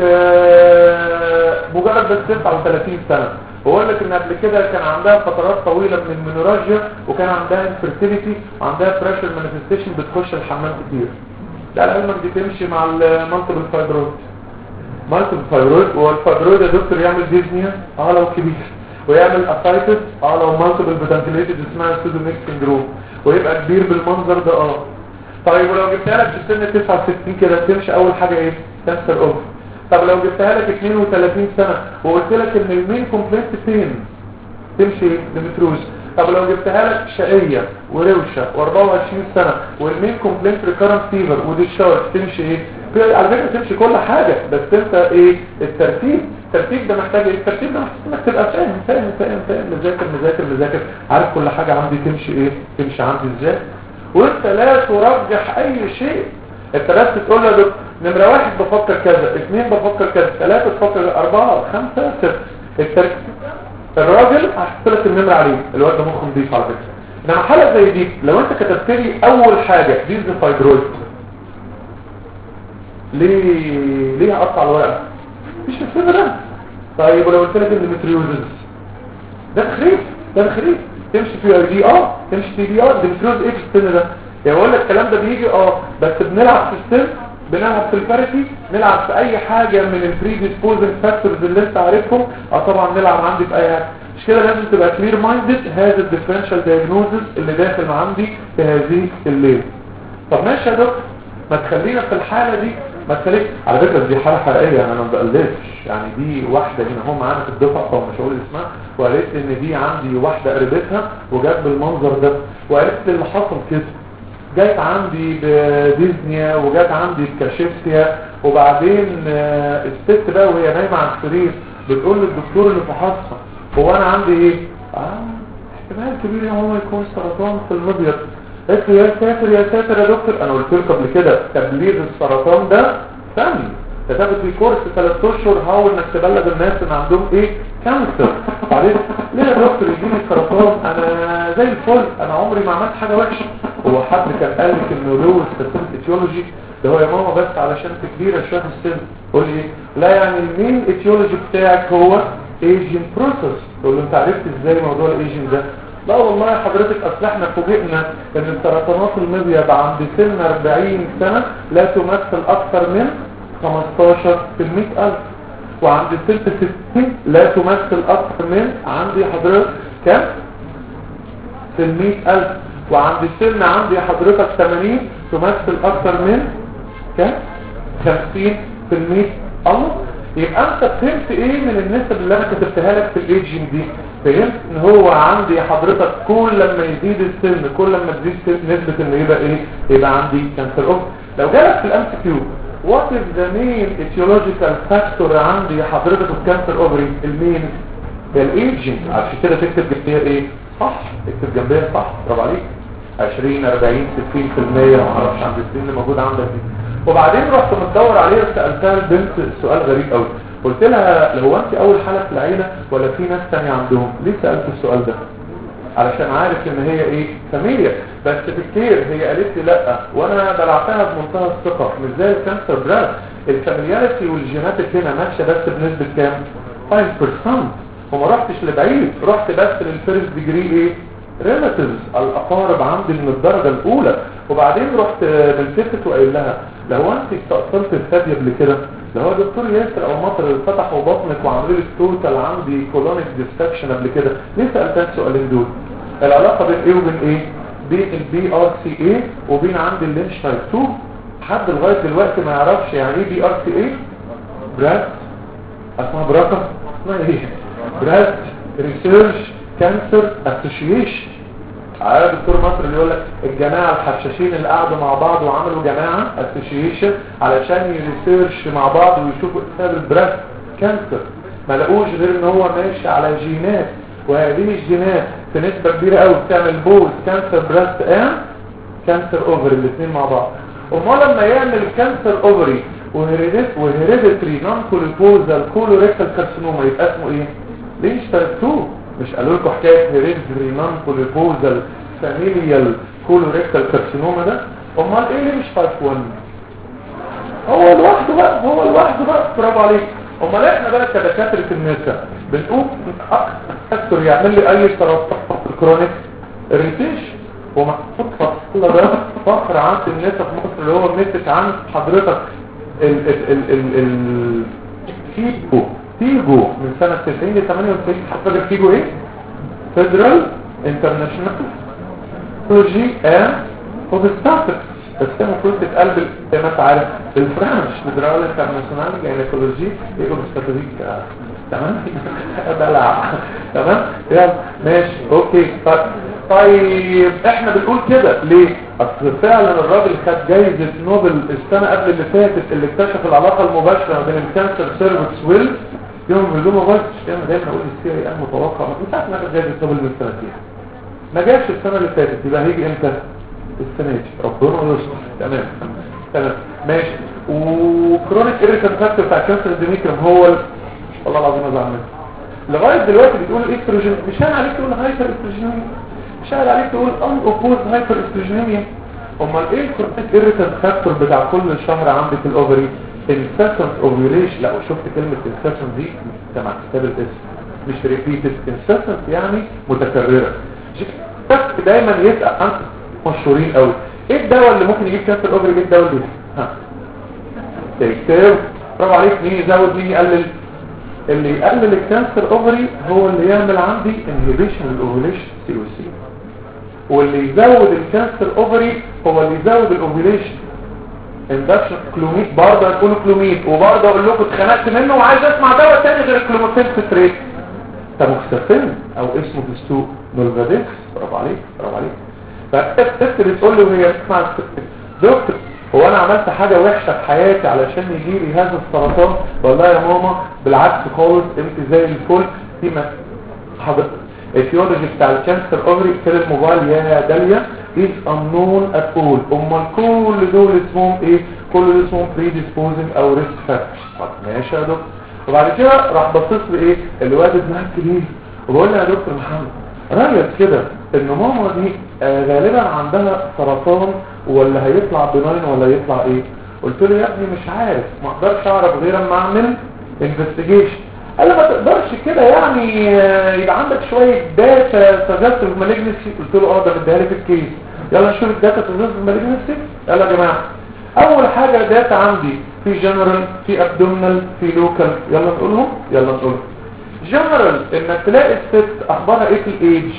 آه، مجرد بس 39 سنه بقول لك ان قبل كده كان عندها فترات طويله من المينوراجيا وكان عندها انفيرتيليتي وعندها بريشر مانيفستيشن بتخش الحمام كتير لا العلم دي تمشي مع المالتيبل فايبرويد مالتيبل فايبرويد والفايبرويد يا دكتور يعمل ديزنيا اه لو كبير ويعمل اسايتس اه لو مالتيبل بتنتليتد اسمها سودوميك سندروم ويبقى كبير بالمنظر ده اه طيب ولو جبتها لك في سن 69 كده تمشي اول حاجه ايه كانسر اوف طب لو جبتها لك 32 سنه وقلت لك ان المين كومبليت فين تمشي ديمتروز طب لو جبتها لك شقية وروشة و24 سنة والمين كومبلينت ريكارنت فيفر وديشارج تمشي ايه في- على فكرة تمشي كل حاجة بس انت ايه الترتيب الترتيب ده محتاج ايه الترتيب ده محتاج انك تبقى فاهم فاهم فاهم فاهم مذاكر مذاكر مذاكر عارف كل حاجة عندي تمشي ايه تمشي عندي ازاي وانت لا ترجح اي شيء انت بس تقول له دكتور نمرة واحد بفكر كذا اثنين بفكر كذا ثلاثة بفكر اربعة خمسة ستة الترتيب الراجل هحط لك النمرة عليه الواد ده مخه نضيف على فكرة انما حاله زي دي لو انت كتبت لي اول حاجه ديز فايبرويد ليه ليه اقطع الورقه مفيش السن ده طيب ولو قلت لك اندوميتريوزز ده تخريف ده تخريف تمشي في اي دي اه تمشي في دي اه اندوميتريوز ايه في السن ده يعني بقول لك الكلام ده بيجي اه بس بنلعب في السن بنلعب في الباريتي نلعب في اي حاجه من البريديسبوزنج فاكتورز اللي انت عارفهم اه طبعا نلعب عندي في اي حاجه مش كده لازم تبقى كلير مايندد هذا الديفرنشال دايجنوزز اللي داخل عندي في هذه الليل طب ماشي يا دكتور ما تخلينا في الحاله دي ما تخليك على فكره دي حاله حقيقيه انا ما بقلدش يعني دي واحده هنا هم معانا في الدفعه او مش هقول اسمها وقالت لي ان دي عندي واحده قريبتها وجت بالمنظر ده وقالت لي اللي حصل كده جت عندي بديزنيا وجت عندي بكاشيفتيا وبعدين آه، الست بقى وهي نايمه على السرير بتقول للدكتور اللي فحصها هو انا عندي ايه اه احتمال كبير ان هو يكون سرطان في المبيض قلت له يا ساتر يا ساتر يا دكتور انا قلت لك قبل كده تبليغ السرطان ده فن ده تاخد في كورس ثلاث اشهر حاول انك تبلغ الناس ان عندهم ايه كانسر بعدين ليه يا دكتور يجيني سرطان انا زي الفل انا عمري ما عملت حاجه وحشه هو حد كان قال لك انه له استاتيك اتيولوجي ده هو يا ماما بس علشان انت كبيره شويه في السن قول لي إيه؟ لا يعني المين اتيولوجي بتاعك هو ايجين بروسس تقول له انت عرفت ازاي موضوع الايجين ده لا والله يا حضرتك اصل احنا فوجئنا ان السرطانات المبيض عند سن 40 سنة لا تمثل اكثر من 15 في المئة الف وعند سن 60 لا تمثل اكثر من عندي حضرتك كم في المئة الف وعند سن عندي حضرتك 80 تمثل اكثر من كم 50 في المئة الله يبقى انت فهمت ايه من النسب اللي انا كتبتها لك في الايجين دي فهمت ان هو عندي حضرتك كل لما يزيد السن كل لما تزيد السن نسبة انه يبقى ايه يبقى عندي كانسر اوف لو جالك في الام كيو وات از ذا مين etiological فاكتور عندي حضرتك في الكانسر اوفري المين الايجين عشان كده تكتب جنبيها ايه صح اكتب جنبيها صح برافو عليك 20 40 60% ما اعرفش عند السن اللي موجود عندك دي وبعدين رحت متدور عليها سالتها البنت سؤال غريب قوي قلت لها هو انت اول حاله في العيله ولا في ناس ثانيه عندهم ليه سالت السؤال ده علشان عارف ان هي ايه فاميليا بس تفكير هي قالت لي لا وانا بلعتها بمنتهى الثقه مش زي الكانسر براد الفاميلياريتي والجيناتيك هنا ماشيه بس بنسبه كام 5% وما رحتش لبعيد رحت بس للفيرست ديجري ايه ريلاتيفز الاقارب عندي من الدرجه الاولى وبعدين رحت بالتفت وقايل لها لو انت استأصلت الثدي قبل كده لو هو دكتور ياسر او مطر اللي فتحوا بطنك وعملوا لي توتال عندي كولونيك ديستكشن قبل كده ليه سالتها السؤالين دول العلاقه بين ايه وبين ايه بين البي ار سي اي وبين عندي اللينش تايب 2 حد لغايه دلوقتي ما يعرفش يعني ايه بي ار سي اي براد اسمها براكه اسمها ايه براد ريسيرش كانسر اسوشيشن على دكتور مصر اللي يقول لك الجماعه الحشاشين اللي قعدوا مع بعض وعملوا جماعه اسوشيشن علشان يريسيرش مع بعض ويشوفوا سبب البريست كانسر ما لقوش غير ان هو ماشي على جينات وهذه الجينات في نسبه كبيره قوي بتعمل بول كانسر بريست ان كانسر اوفري الاثنين مع بعض امال لما يعمل كانسر اوفري وهيريديتري نون كوليبوزال كولوريكتال كارسينوما يبقى اسمه ايه ليش تايب 2 مش قالوا لكم حكايه هيريديتري نون كوليبوزال فاميليال كولوريكتال كارسينوما ده امال ايه اللي مش تايب 1 هو لوحده بقى هو لوحده بقى برافو عليك امال احنا بقى كدكاتره النساء بنقول اكتر يعمل لي اي سرطان كرونيك اريتيشن ومحطوط فصل ده فخر عند النساء في مصر اللي هو مسك عن حضرتك ال ال ال ال ال فيجو فيجو من سنة 90 ل 98 حضرتك فيجو ايه؟ فيدرال انترناشونال كولوجي اند اوبستاتكس بس هي المفروض تتقلب زي ما انت عارف بالفرنش فيدرال انترناشونال جاينيكولوجي ايه اوبستاتيك تمام دلع تمام يلا ماشي اوكي طيب طيب احنا بنقول كده ليه اصل فعلا الراجل خد جايزة نوبل السنة قبل اللي فاتت اللي اكتشف العلاقة المباشرة بين الكانسر سيرفكس ويل يوم بدون مباشر كان دايما اقول السي اي ام متوقع ما كنتش عارف انها جايزة نوبل من سنتين ما جاش السنة اللي فاتت يبقى هيجي امتى السنة دي ربنا يستر تمام تمام ماشي وكرونيك ايريكان فاكتور بتاع كانسر الديميكرم هو ال... والله العظيم ازعل منك لغايه دلوقتي بتقول الاستروجين مش انا عليك تقول هايبر استروجين مش شاهد عليك تقول ان اوبوز هايبر استروجينيميا امال ايه الكورتيك ايريتنت فاكتور بتاع كل شهر عندك في الاوفري incessant ovulation لا وشفت كلمة incessant دي سمع كتاب الاسم مش repeated incessant يعني متكررة بس دايما يسأل عن مشهورين قوي ايه الدواء اللي ممكن يجيب كانسر اوفري ايه الدواء اللي ها تكتب برافو عليك مين يزود مين يقلل اللي يقلل الكانسر اوفري هو اللي يعمل عندي انهبيشن للاوفيليشن سي او سي واللي يزود الكانسر اوفري هو اللي يزود الاوفيليشن اندكشن كلوميد برضه هتقولوا كلوميد وبرضه اقول لكم اتخنقت منه وعايز اسمع دواء تاني غير الكلوموفين ستريت تاموكسافين او اسمه في السوق نولفاديكس برافو عليك برافو عليك فالست بتقول له هي اسمع دكتور هو انا عملت حاجة وحشة في حياتي علشان يجي لي هذا السرطان والله يا ماما بالعكس خالص انت زي الفل في حضرتك الثيولوجي بتاع الكانسر اوفري كده الموبايل يا داليا is unknown at all امال كل دول اسمهم ايه كل دول اسمهم predisposing او risk factors طب ماشي يا دكتور وبعد كده راح بصيت لي ايه الواد ابنها الكبير وبقول له يا دكتور محمد رايك كده ان ماما دي آه غالبا عندها سرطان ولا هيطلع بناين ولا يطلع ايه قلت له يا ابني مش عارف ما اقدرش اعرف غير اما اعمل انفستيجيشن قال لي ما تقدرش كده يعني يبقى عندك شويه داتا سجلت مالجنسي قلت له اه ده بديها لي في الكيس يلا نشوف الداتا سجلت مالجنسي يلا يا جماعه اول حاجه داتا عندي في جنرال في ابدومينال في لوكال يلا نقولهم يلا نقولهم جنرال انك تلاقي الست اخبارها ايه في الايدج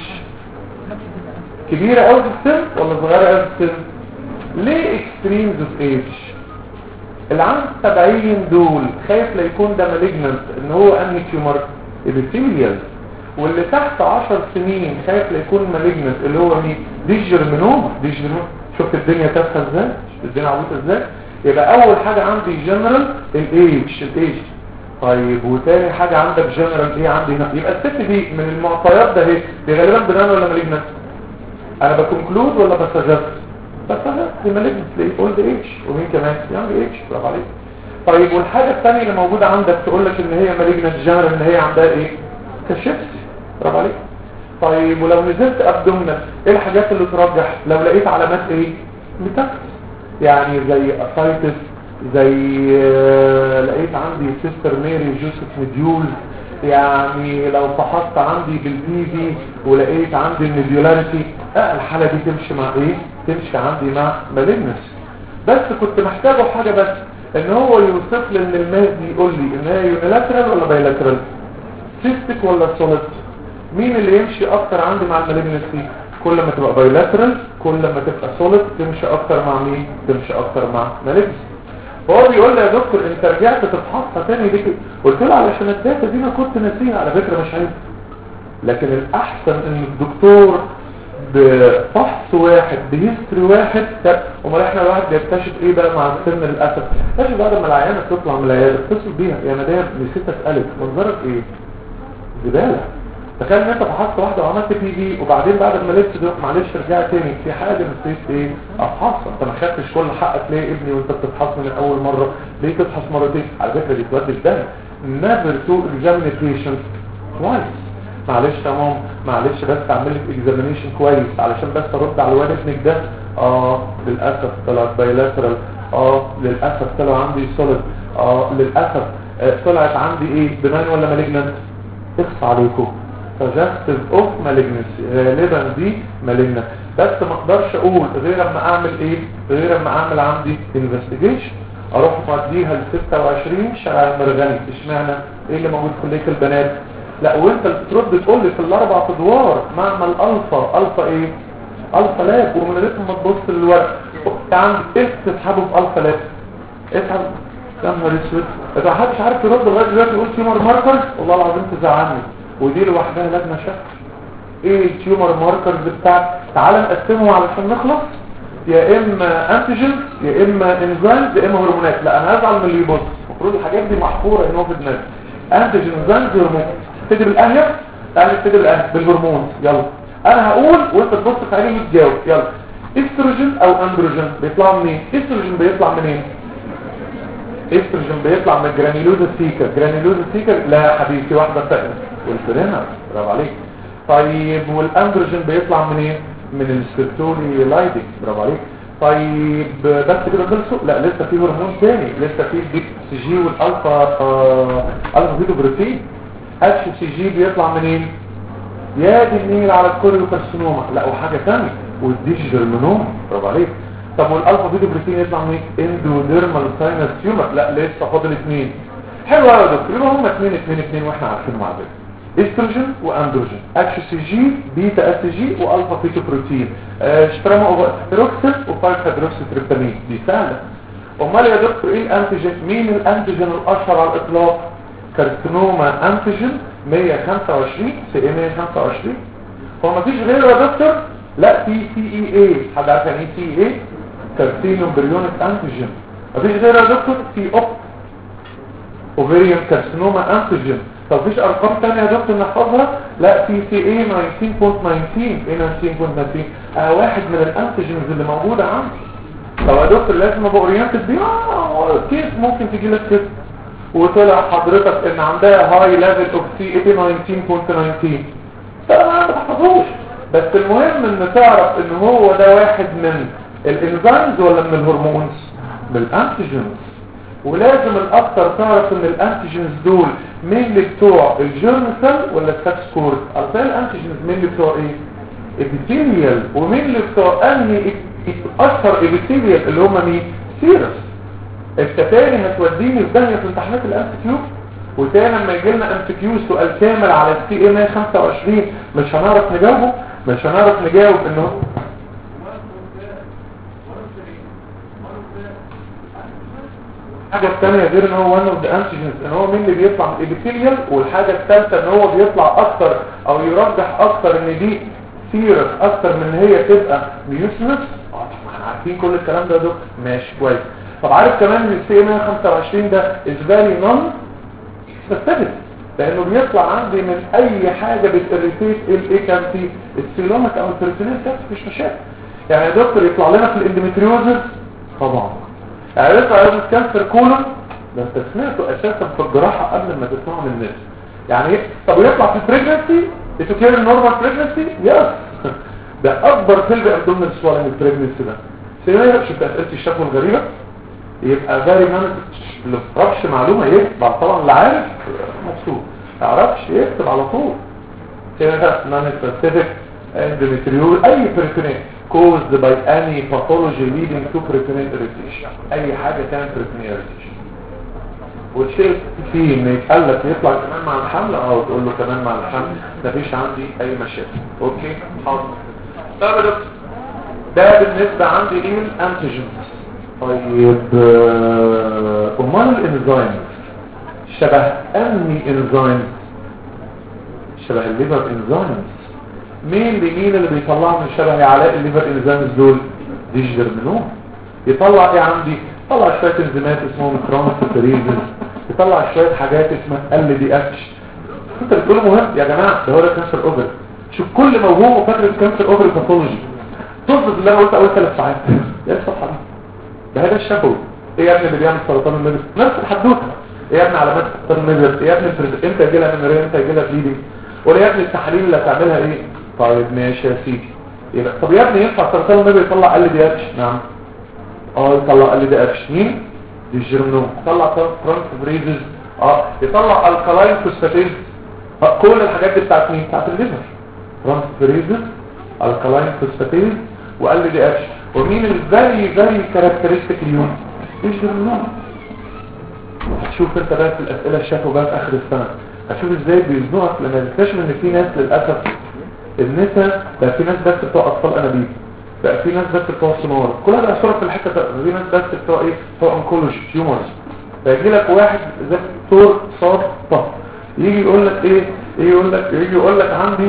كبيره قوي في السن ولا صغيره قوي في السن ليه اكستريمز اوف ايدج اللي عنده 70 دول خايف لا يكون ده مالجننت ان هو انهي تيومر ابيثيليال واللي تحت 10 سنين خايف لا يكون مالجننت اللي هو مين دي جيرمينوما دي جيرمينوما شفت الدنيا تافهه ازاي الدنيا عبيطه ازاي يبقى اول حاجه عندي جنرال الايدج الايدج طيب وتاني حاجه عندك جنرال ايه عندي هنا يبقى الست دي من المعطيات ده اهي دي غالبا بنان ولا مالجننت انا بكونكلود ولا بسجست بس انا دي مالجنت ليه اولد ايج ومين كمان يانج ايج برافو عليك طيب والحاجه الثانيه اللي موجوده عندك تقول لك ان هي مالجنت جنرال ان هي عندها ايه كشفت برافو عليك طيب ولو نزلت ابدومنال ايه الحاجات اللي ترجح لو لقيت علامات ايه ميتاكس يعني زي اسايتس زي لقيت عندي سيستر ميري جوزيف مديول يعني لو فحصت عندي بالبي في ولقيت عندي النيديولاريتي اه الحالة دي تمشي مع ايه تمشي عندي مع مالجنس بس كنت محتاجه حاجة بس ان هو يوصف لي ان الماس دي يقول لي ان هي يونيلاترال ولا بايلاترال سيستك ولا سوليد مين اللي يمشي اكتر عندي مع المالجنس دي كل ما تبقى بايلاترال كل ما تبقى سوليد تمشي اكتر مع مين تمشي اكتر مع مالجنس فهو بيقول لي يا دكتور انت رجعت تفحصها تاني دي قلت له علشان الداتا دي انا كنت ناسيها على فكره مش عيب لكن الاحسن ان الدكتور بفحص واحد بهيستوري واحد امال احنا الواحد بيكتشف ايه بقى مع السن للاسف اكتشف بعد ما العيانه تطلع من العياده اتصل بيها يا مدام نسيت اسالك منظرك ايه زباله تخيل ان انت فحصت واحده وعملت بي في وبعدين بعد ما لبست ده معلش رجع تاني في حاجه نسيت ايه افحصها انت ما خدتش كل حقك ليه يا ابني وانت بتفحص من اول مره ليه تفحص مرتين على فكره دي تودي الدم never to examine patient twice معلش يا ماما معلش بس اعمل لك اكزامينيشن كويس علشان بس ارد على الواد ابنك ده اه للاسف طلعت بايلاترال اه للاسف طلع عندي سوليد اه للاسف آه طلعت عندي ايه بناين ولا مالجنانت اخص عليكم suggestive of malignancy غالبا دي malignant بس ما اقدرش اقول غير اما اعمل ايه غير اما اعمل عندي investigation اروح موديها ل 26 شارع المرغني اشمعنى ايه اللي موجود في كليه البنات لا وانت اللي بترد تقول لي في الاربع ادوار معمل الفا الفا ايه الفا لاب ومن غير ما تبص للورق عندي ايه تسحبه في الفا لاب اسحب يا نهار اسود انت ما حدش عارف يرد لغايه دلوقتي يقول تيومر ماركر والله العظيم تزعلني ودي لوحدها لجنه شك ايه التيومر ماركرز بتاعت تعال نقسمهم علشان نخلص يا اما انتيجنز يا اما انزيمز يا اما هرمونات لا انا هزعل من اللي يبص المفروض الحاجات دي محفوره ان هو في دماغي انتيجن انزيمز هرمون تدري الاهية تعالى تدري الاهية بالهرمون يلا انا هقول وانت تبص في عيني وتجاوب يلا استروجين او اندروجين بيطلع منين استروجين بيطلع منين استروجين بيطلع من جرانيلوزا سيكر جرانيلوزا سيكر لا يا حبيبي في واحده ثانيه قلت لنا برافو عليك طيب والاندروجين بيطلع من ايه من السيرتولي لايدنج برافو عليك طيب بس كده خلصوا لا لسه في هرمون تاني لسه في البي سي جي والالفا آه الفا بيتو بروتين اتش سي جي بيطلع منين يا دي النيل على الكوريوكارسينوما لا وحاجه ثانيه والديجيتال منوم برافو عليك طب والالفا بيتو بروتين يطلع من اندوديرمال ساينس تيومر لا لسه فاضل اثنين حلو قوي يا دكتور يبقى هم اثنين اثنين اثنين واحنا عارفينهم على فكره استروجين واندروجين اتش سي جي بيتا اس جي والفا بيتو بروتين اشترما اوفيروكسين وفايف هيدروكسي تريبتامين دي سهله امال يا دكتور ايه الانتيجين مين الانتيجين الاشهر على الاطلاق كارسينوما انتيجين 125 سي اي 125 هو مفيش غيره يا دكتور لا في سي اي اي حد عارف يعني ايه سي اي كارسينوم بريونيك انتيجين مفيش غيره يا دكتور في اوب اوفيريان كارسينوما انتيجين طب فيش ارقام تانية يا دكتور نحفظها لا في سي اي 19.19 ايه 19.19 اه واحد من الانتيجينز اللي موجودة عندي طب يا دكتور لازم ابقى اورينتد بيه اه كيس ممكن تجي لك كده وطلع حضرتك ان عندها هاي ليفل اوف سي اي 19.19 طبعا ما تحفظوش بس المهم ان تعرف ان هو ده واحد من الانزيمز ولا من الهرمونز من الانتيجينز ولازم الاكتر تعرف ان الانتيجينز دول مين اللي بتوع الجيرم سيل ولا السكس كورد اصل الانتيجينز مين اللي بتوع ايه ابيثيليال ومين اللي بتوع انهي اشهر ابيثيليال اللي هم مين سيرس انت تاني هتوديني في داهيه في امتحانات الام كيو وتاني لما يجي لنا ام كيو سؤال كامل على السي ام 125 مش هنعرف نجاوبه مش هنعرف نجاوب انه الحاجة الثانية غير ان هو one of the antigens ان هو مين اللي بيطلع من الابيثيليال والحاجة الثالثة ان هو بيطلع اكتر او يرجح اكتر ان دي سيرس اكتر من ان هي تبقى ميوسنس اه احنا عارفين كل الكلام ده دكتور ماشي كويس طب عارف كمان ان السي 125 ده is very non specific لانه بيطلع عندي من اي حاجة بتريتيت الايه كان في السيلومك او البريتونيل مفيش مشاكل يعني يا دكتور يطلع لنا في الاندوميتريوزس طبعا يعني يطلع يوم كانسر كولون ده انت سمعته اساسا في الجراحة قبل ما تسمعه من الناس يعني ايه طب ويطلع في البريجنسي تتكير النورمال بريجنسي يس ده اكبر فيلد ابدومينال سوالنج البريجنسي ده سيناريو شفت اسئله الشكوى الغريبه يبقى فيري مان اللي ما يعرفش معلومه يكتب طبعا اللي عارف مبسوط ما يعرفش يكتب على طول سيناريو نون سبيسيفيك اندوميتريول اي بريتونيل caused by any pathology leading to peritoneal irritation اي حاجة تعمل peritoneal irritation والشيء فيه ان يتقال لك يطلع كمان مع الحمل او تقول له كمان مع الحمل مفيش عندي اي مشاكل اوكي حاضر طب يا دكتور ده بالنسبة عندي ايه الانتيجنز طيب امال الانزيم شبه اني انزيم شبه الليفر انزيمز مين لمين اللي بيطلع من شبه علاء الليفر انزيمز دول ديجيتال منهم يطلع ايه عندي يطلع شويه انزيمات اسمهم كرونوسيتريزز يطلع شويه حاجات اسمها ال دي اتش انت بتقول مهم يا جماعه ده هو ده كانسر اوفر شوف كل موهوم وفاكر الكانسر اوفر باثولوجي تظبط اللي انا قلت اول ثلاث ساعات ايه الصفحه دي ده هذا الشفوي ايه يا ابني اللي بيعمل سرطان المجد نفس الحدوته ايه يا ابني علامات سرطان المجد ايه يا ابني امتى يجي لها منوريه امتى يجي لها بليدنج ولا يا ابني التحاليل اللي هتعملها ايه طيب ماشي يا سيدي يبقى طب يا ابني ينفع سرطان النبي يطلع ال دي اتش نعم اه يطلع ال دي اتش مين دي الجيرمنوم يطلع ترانسفريزز اه يطلع الكالاين فوسفاتيز آه. كل الحاجات دي بتاعت مين بتاعت الليفر ترانسفريزز الكالاين فوسفاتيز وال دي اتش ومين الفيري فيري كاركترستيك اليوم دي الجيرمنوم هتشوف انت بقى في الاسئله الشافوا بقى في اخر السنه هتشوف ازاي بيزنقك لما تكتشف ان في ناس للاسف النساء بقى في ناس بس بتوع اطفال انابيب بقى في ناس بس بتوع سمار كلها بقى صورة في الحته ده في ناس بس بتوع ايه بتوع انكولوجي تيومرز فيجي لك واحد زي دكتور صاد طه يجي يقول لك ايه يجي يقول لك يجي يقول لك عندي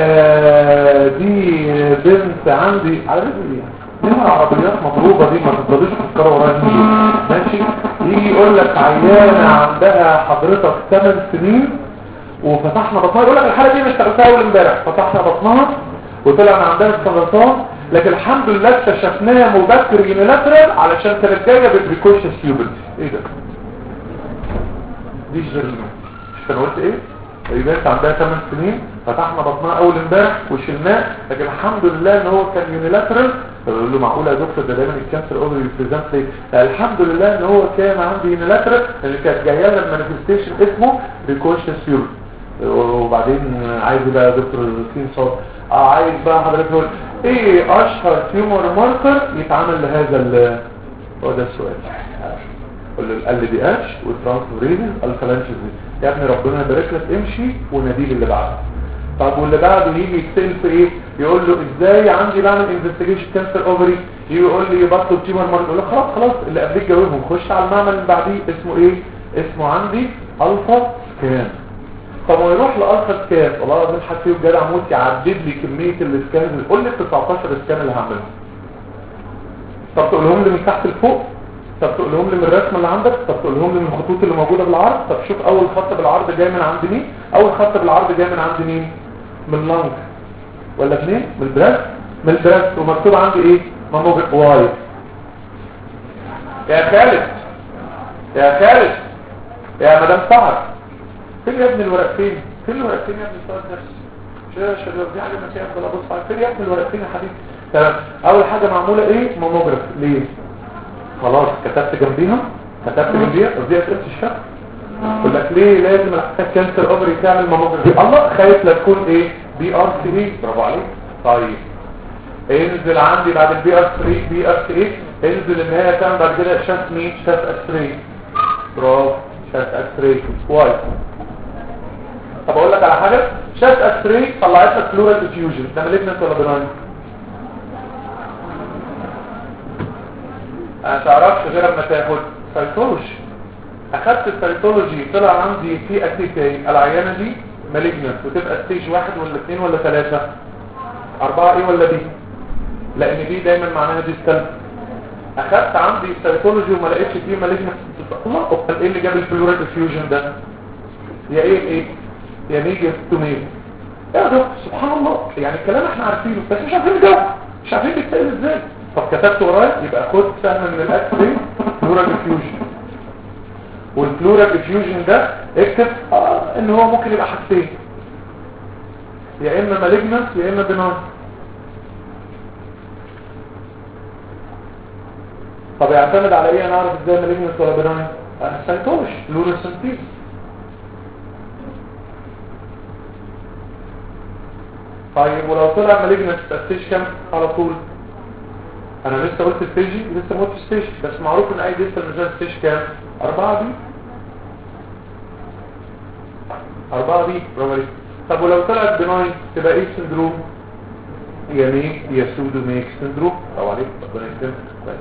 آه دي بنت عندي على رجلي يعني دي عربيات مضروبه دي ما تفضلوش تفكروا ورايا ماشي يجي يقول لك عيانه عندها حضرتك 8 سنين وفتحنا بطنها يقول لك الحاله دي مش اشتغلتها اول امبارح فتحنا بطنها وطلع من عندها السرطان لكن الحمد لله اكتشفناها مبكر يونيلاترال علشان كانت جايه بالبريكوشن سيوبل ايه ده دي جيرمان مش كان قلت ايه البنت عندها 8 سنين فتحنا بطنها اول امبارح وشلناه لكن الحمد لله ان هو كان يونيلاترال فبقول له معقوله يا دكتور ده دايما الكانسر اوفر بريزنت ليه لا الحمد لله ان هو كان عندي يونيلاترال اللي كانت جايه لنا مانيفستيشن اسمه ريكوشنس يوري وبعدين عايز بقى يا دكتور سين صوت اه عايز بقى حضرتك تقول ايه اشهر تيومر ماركر يتعمل لهذا ال هو ده السؤال ال دي اتش والترانسفوريزن الفلانشيزم يا ابني ربنا يبارك لك امشي وناديل اللي بعده طب واللي بعده يجي يتسال في ايه يقول له ازاي عندي بعمل انفستيجيشن كانسر اوفري يجي يقول لي يبطل تيومر ماركر يقول له خلاص خلاص اللي قبليك جاوبهم خش على المعمل اللي بعديه اسمه ايه اسمه عندي الفا سكان طب ما يروح لالفا سكان والله العظيم حد فيهم جدع موت يعدد لي كميه السكانز قول لي 19 سكان اللي هعملها طب تقولهم لي من تحت لفوق طب تقولهم لي من الرسمه اللي عندك طب تقولهم لي من الخطوط اللي موجوده بالعرض طب شوف اول خط بالعرض جاي من عند مين اول خط بالعرض جاي من عند مين من اللنج ولا منين من البراس من البراس ومكتوب عندي ايه ماموجراف واي يا خالد يا خالد يا مدام سعد فين يا ابني الورقتين فين الورقتين يا ابني السؤال نفسي شاشه شباب دي حاجه ما افضل ابص على فين يا ابني الورقتين يا حبيبي تمام اول حاجه معموله ايه ماموجراف ليه خلاص كتبت جنبيها كتبت جنبيها دي اسئله الشهر يقول لك ليه لازم الحاجات كانسر اوفري تعمل ماموجراف الله خايف لا تكون ايه بي ار سي اي برافو عليك طيب انزل عندي بعد البي ار 3 بي ار 3 انزل ان هي تعمل بعد كده شاف مين شاف اكس راي برافو شاف اكس راي كويس طب اقول لك على حاجه شاف اكس راي طلعت لك فلورال ديفيوجن ده مالجنت ولا بناين ما تعرفش غير اما تاخد سيتولوجي اخدت السيتولوجي طلع عندي في اكتيفي العيانه دي مالجنت وتبقى ستيج واحد ولا اثنين ولا ثلاثة اربعة ايه ولا بي لان دي دايما معناها دي ستالف اخدت عندي السيتولوجي وما لقيتش فيه مالجنت الله امال ايه اللي جاب الفلورال ديفيوجن ده يا ايه ايه يا ميجا توميل يا دكتور سبحان الله يعني الكلام احنا عارفينه بس مش عارفين نجاوب مش عارفين بيتسال ازاي طب كتبت ورايا يبقى خد سهم من الاكس دي فلورال ديفيوجن والفلورال ديفيوجن ده اكتب آه ان هو ممكن يبقى حاجتين يا اما مالجنس يا اما بنان طب يعتمد على ايه انا اعرف ازاي مالجنس ولا بنان سيتوش فلورسنتيز طيب ولو طلع مالجنس ستيج كام على طول انا لسه قلت ستيجي لسه ما قلتش ستيج بس معروف ان اي ديستال ميزان ستيج كام أربعة بي أربعة بي برافو عليك طب ولو طلعت بناين تبقى ايه سندروم يا ميك يا سودو ميك سندروم برافو عليك ربنا يكرمك كويس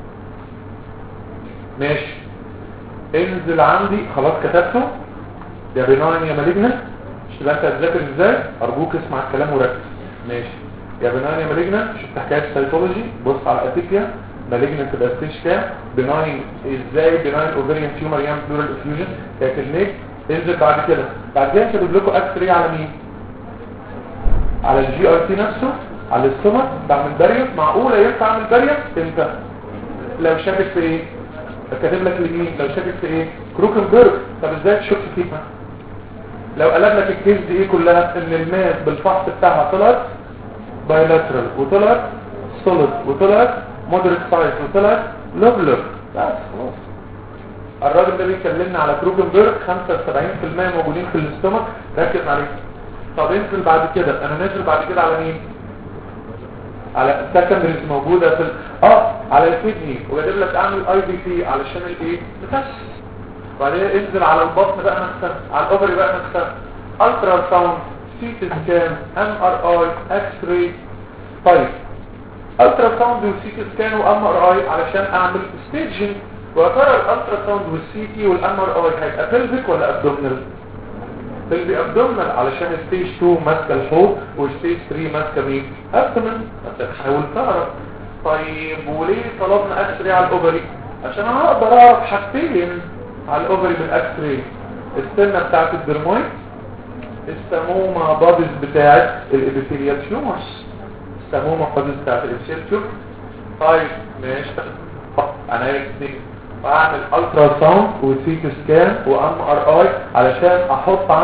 ماشي انزل عندي خلاص كتبته يا بناين يا مالجنت مش تبقى انت هتذاكر ازاي ارجوك اسمع الكلام وركز ماشي يا بناين يا مالجنت شفت حكايه السيتولوجي بص على الاتيكيا مالجنت تبقى ستيج كام بناين ازاي بناين اوفريان تيومر يعمل بلورال افيوجن كاتلنيك انزل بعد كده بعد كده هجيب لكم اكس راي على مين على الجي ار تي نفسه على السمك بعمل باريوم معقوله ينفع اعمل باريوم امتى لو شاكك في ايه كاتب لك اليمين لو شاكك في ايه كروكنبرج طب ازاي تشك فيها لو قلب لك الكيس دي ايه كلها ان الماس بالفحص بتاعها طلعت بايلاترال وطلعت سوليد وطلعت مودريت سايز وطلعت لوبلر بس خلاص الراجل ده بيكلمنا على كروجنبرج 75% موجودين في الاستومك ركز عليه طب انزل بعد كده انا نازل بعد كده على مين على السكندريز موجوده في ال... اه على الكدني وجايب لك اعمل اي بي سي علشان الايه بتس وبعدين انزل على البطن بقى نفسها على الاوفري بقى نفسها الترا ساوند سي تي سكان ام ار اي اكس راي طيب الترا ساوند وسي تي سكان وام ار اي علشان اعمل ستيجنج ويا ترى الالترا ساوند والسي تي والام ار اي هيبقى بلفيك ولا ابدومينال بلفي ابدومينال علشان ستيج 2 ماسكه الحوض وستيج 3 ماسكه مين ابدومين هتحاول تعرف طيب وليه طلبنا اكس راي على الاوفري عشان انا اقدر اعرف حاجتين على الاوفري بالاكس راي السنه بتاعت الدرمويد السمومه بادز بتاعت الابيثيليال تيومرز السمومه بادز بتاعت الابيثيليال تيومرز طيب ماشي انا الاثنين واعمل الترا ساوند وسي تي سكان وام ار اي علشان احط عن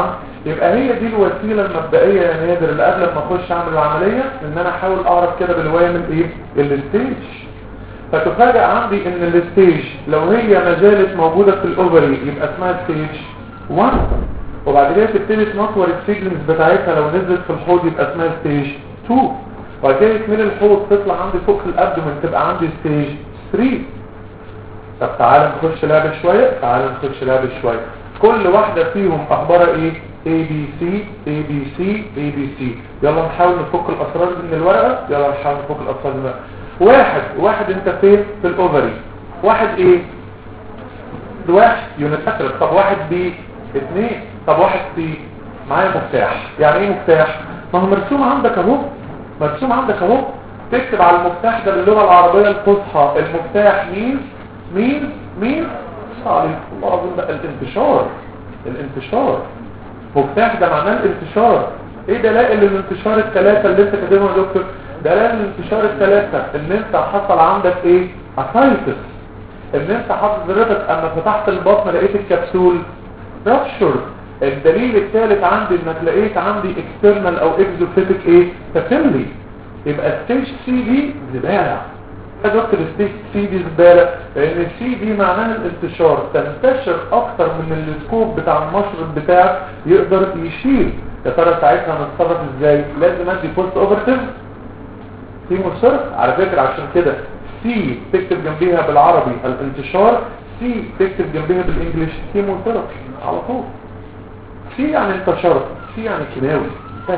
يبقى هي دي الوسيلة المبدئية يا نادر اللي قبل ما اخش اعمل العملية ان انا احاول اعرف كده بالوامل ايه الستيج فتفاجأ عندي ان الستيج لو هي ما زالت موجودة في الاوفري يبقى اسمها ستيج 1 وبعد كده تبتدي تنطور السيجنز بتاعتها لو نزلت في الحوض يبقى اسمها ستيج 2 وبعد كده من الحوض تطلع عندي فوق الابدومن تبقى عندي ستيج 3 طب تعالى نخش لعبة شوية تعالى نخش لعبة شوية كل واحدة فيهم اخبارها ايه A B C A B C A B C يلا نحاول نفك الاسرار دي من الورقة يلا نحاول نفك الاسرار دي من الورقة واحد واحد انت فين في الاوفري واحد ايه واحد يونيتاتر طب واحد بي اثنين طب واحد سي معايا مفتاح يعني ايه مفتاح ما هو مرسوم عندك اهو مرسوم عندك اهو تكتب على المفتاح ده باللغة العربية الفصحى المفتاح مين مين مين عليك الله العظيم بقى الانتشار الانتشار مفتاح ده معناه الانتشار ايه دلائل الانتشار الثلاثة اللي انت كاتبهم يا دكتور دلائل الانتشار الثلاثة ان انت حصل عندك ايه اسايتس ان انت حضرتك اما فتحت البطن لقيت الكبسول رابشر الدليل الثالث عندي انك لقيت عندي اكسترنال او اكزوفيتك ايه تفلي يبقى ستيج سي دي زبالة يا دكتور ستيج سي دي زبالة لان السي دي معناها الانتشار تنتشر اكتر من السكوب بتاع المشرب بتاعك يقدر يشيل يا ترى ساعتها هنتصرف ازاي لازم ادي بوست اوفرتيف في مصرف على فكرة عشان كده سي تكتب جنبيها بالعربي الانتشار سي تكتب جنبيها بالانجليش كيموثيرابي على طول سي يعني انتشرت سي يعني كيماوي بس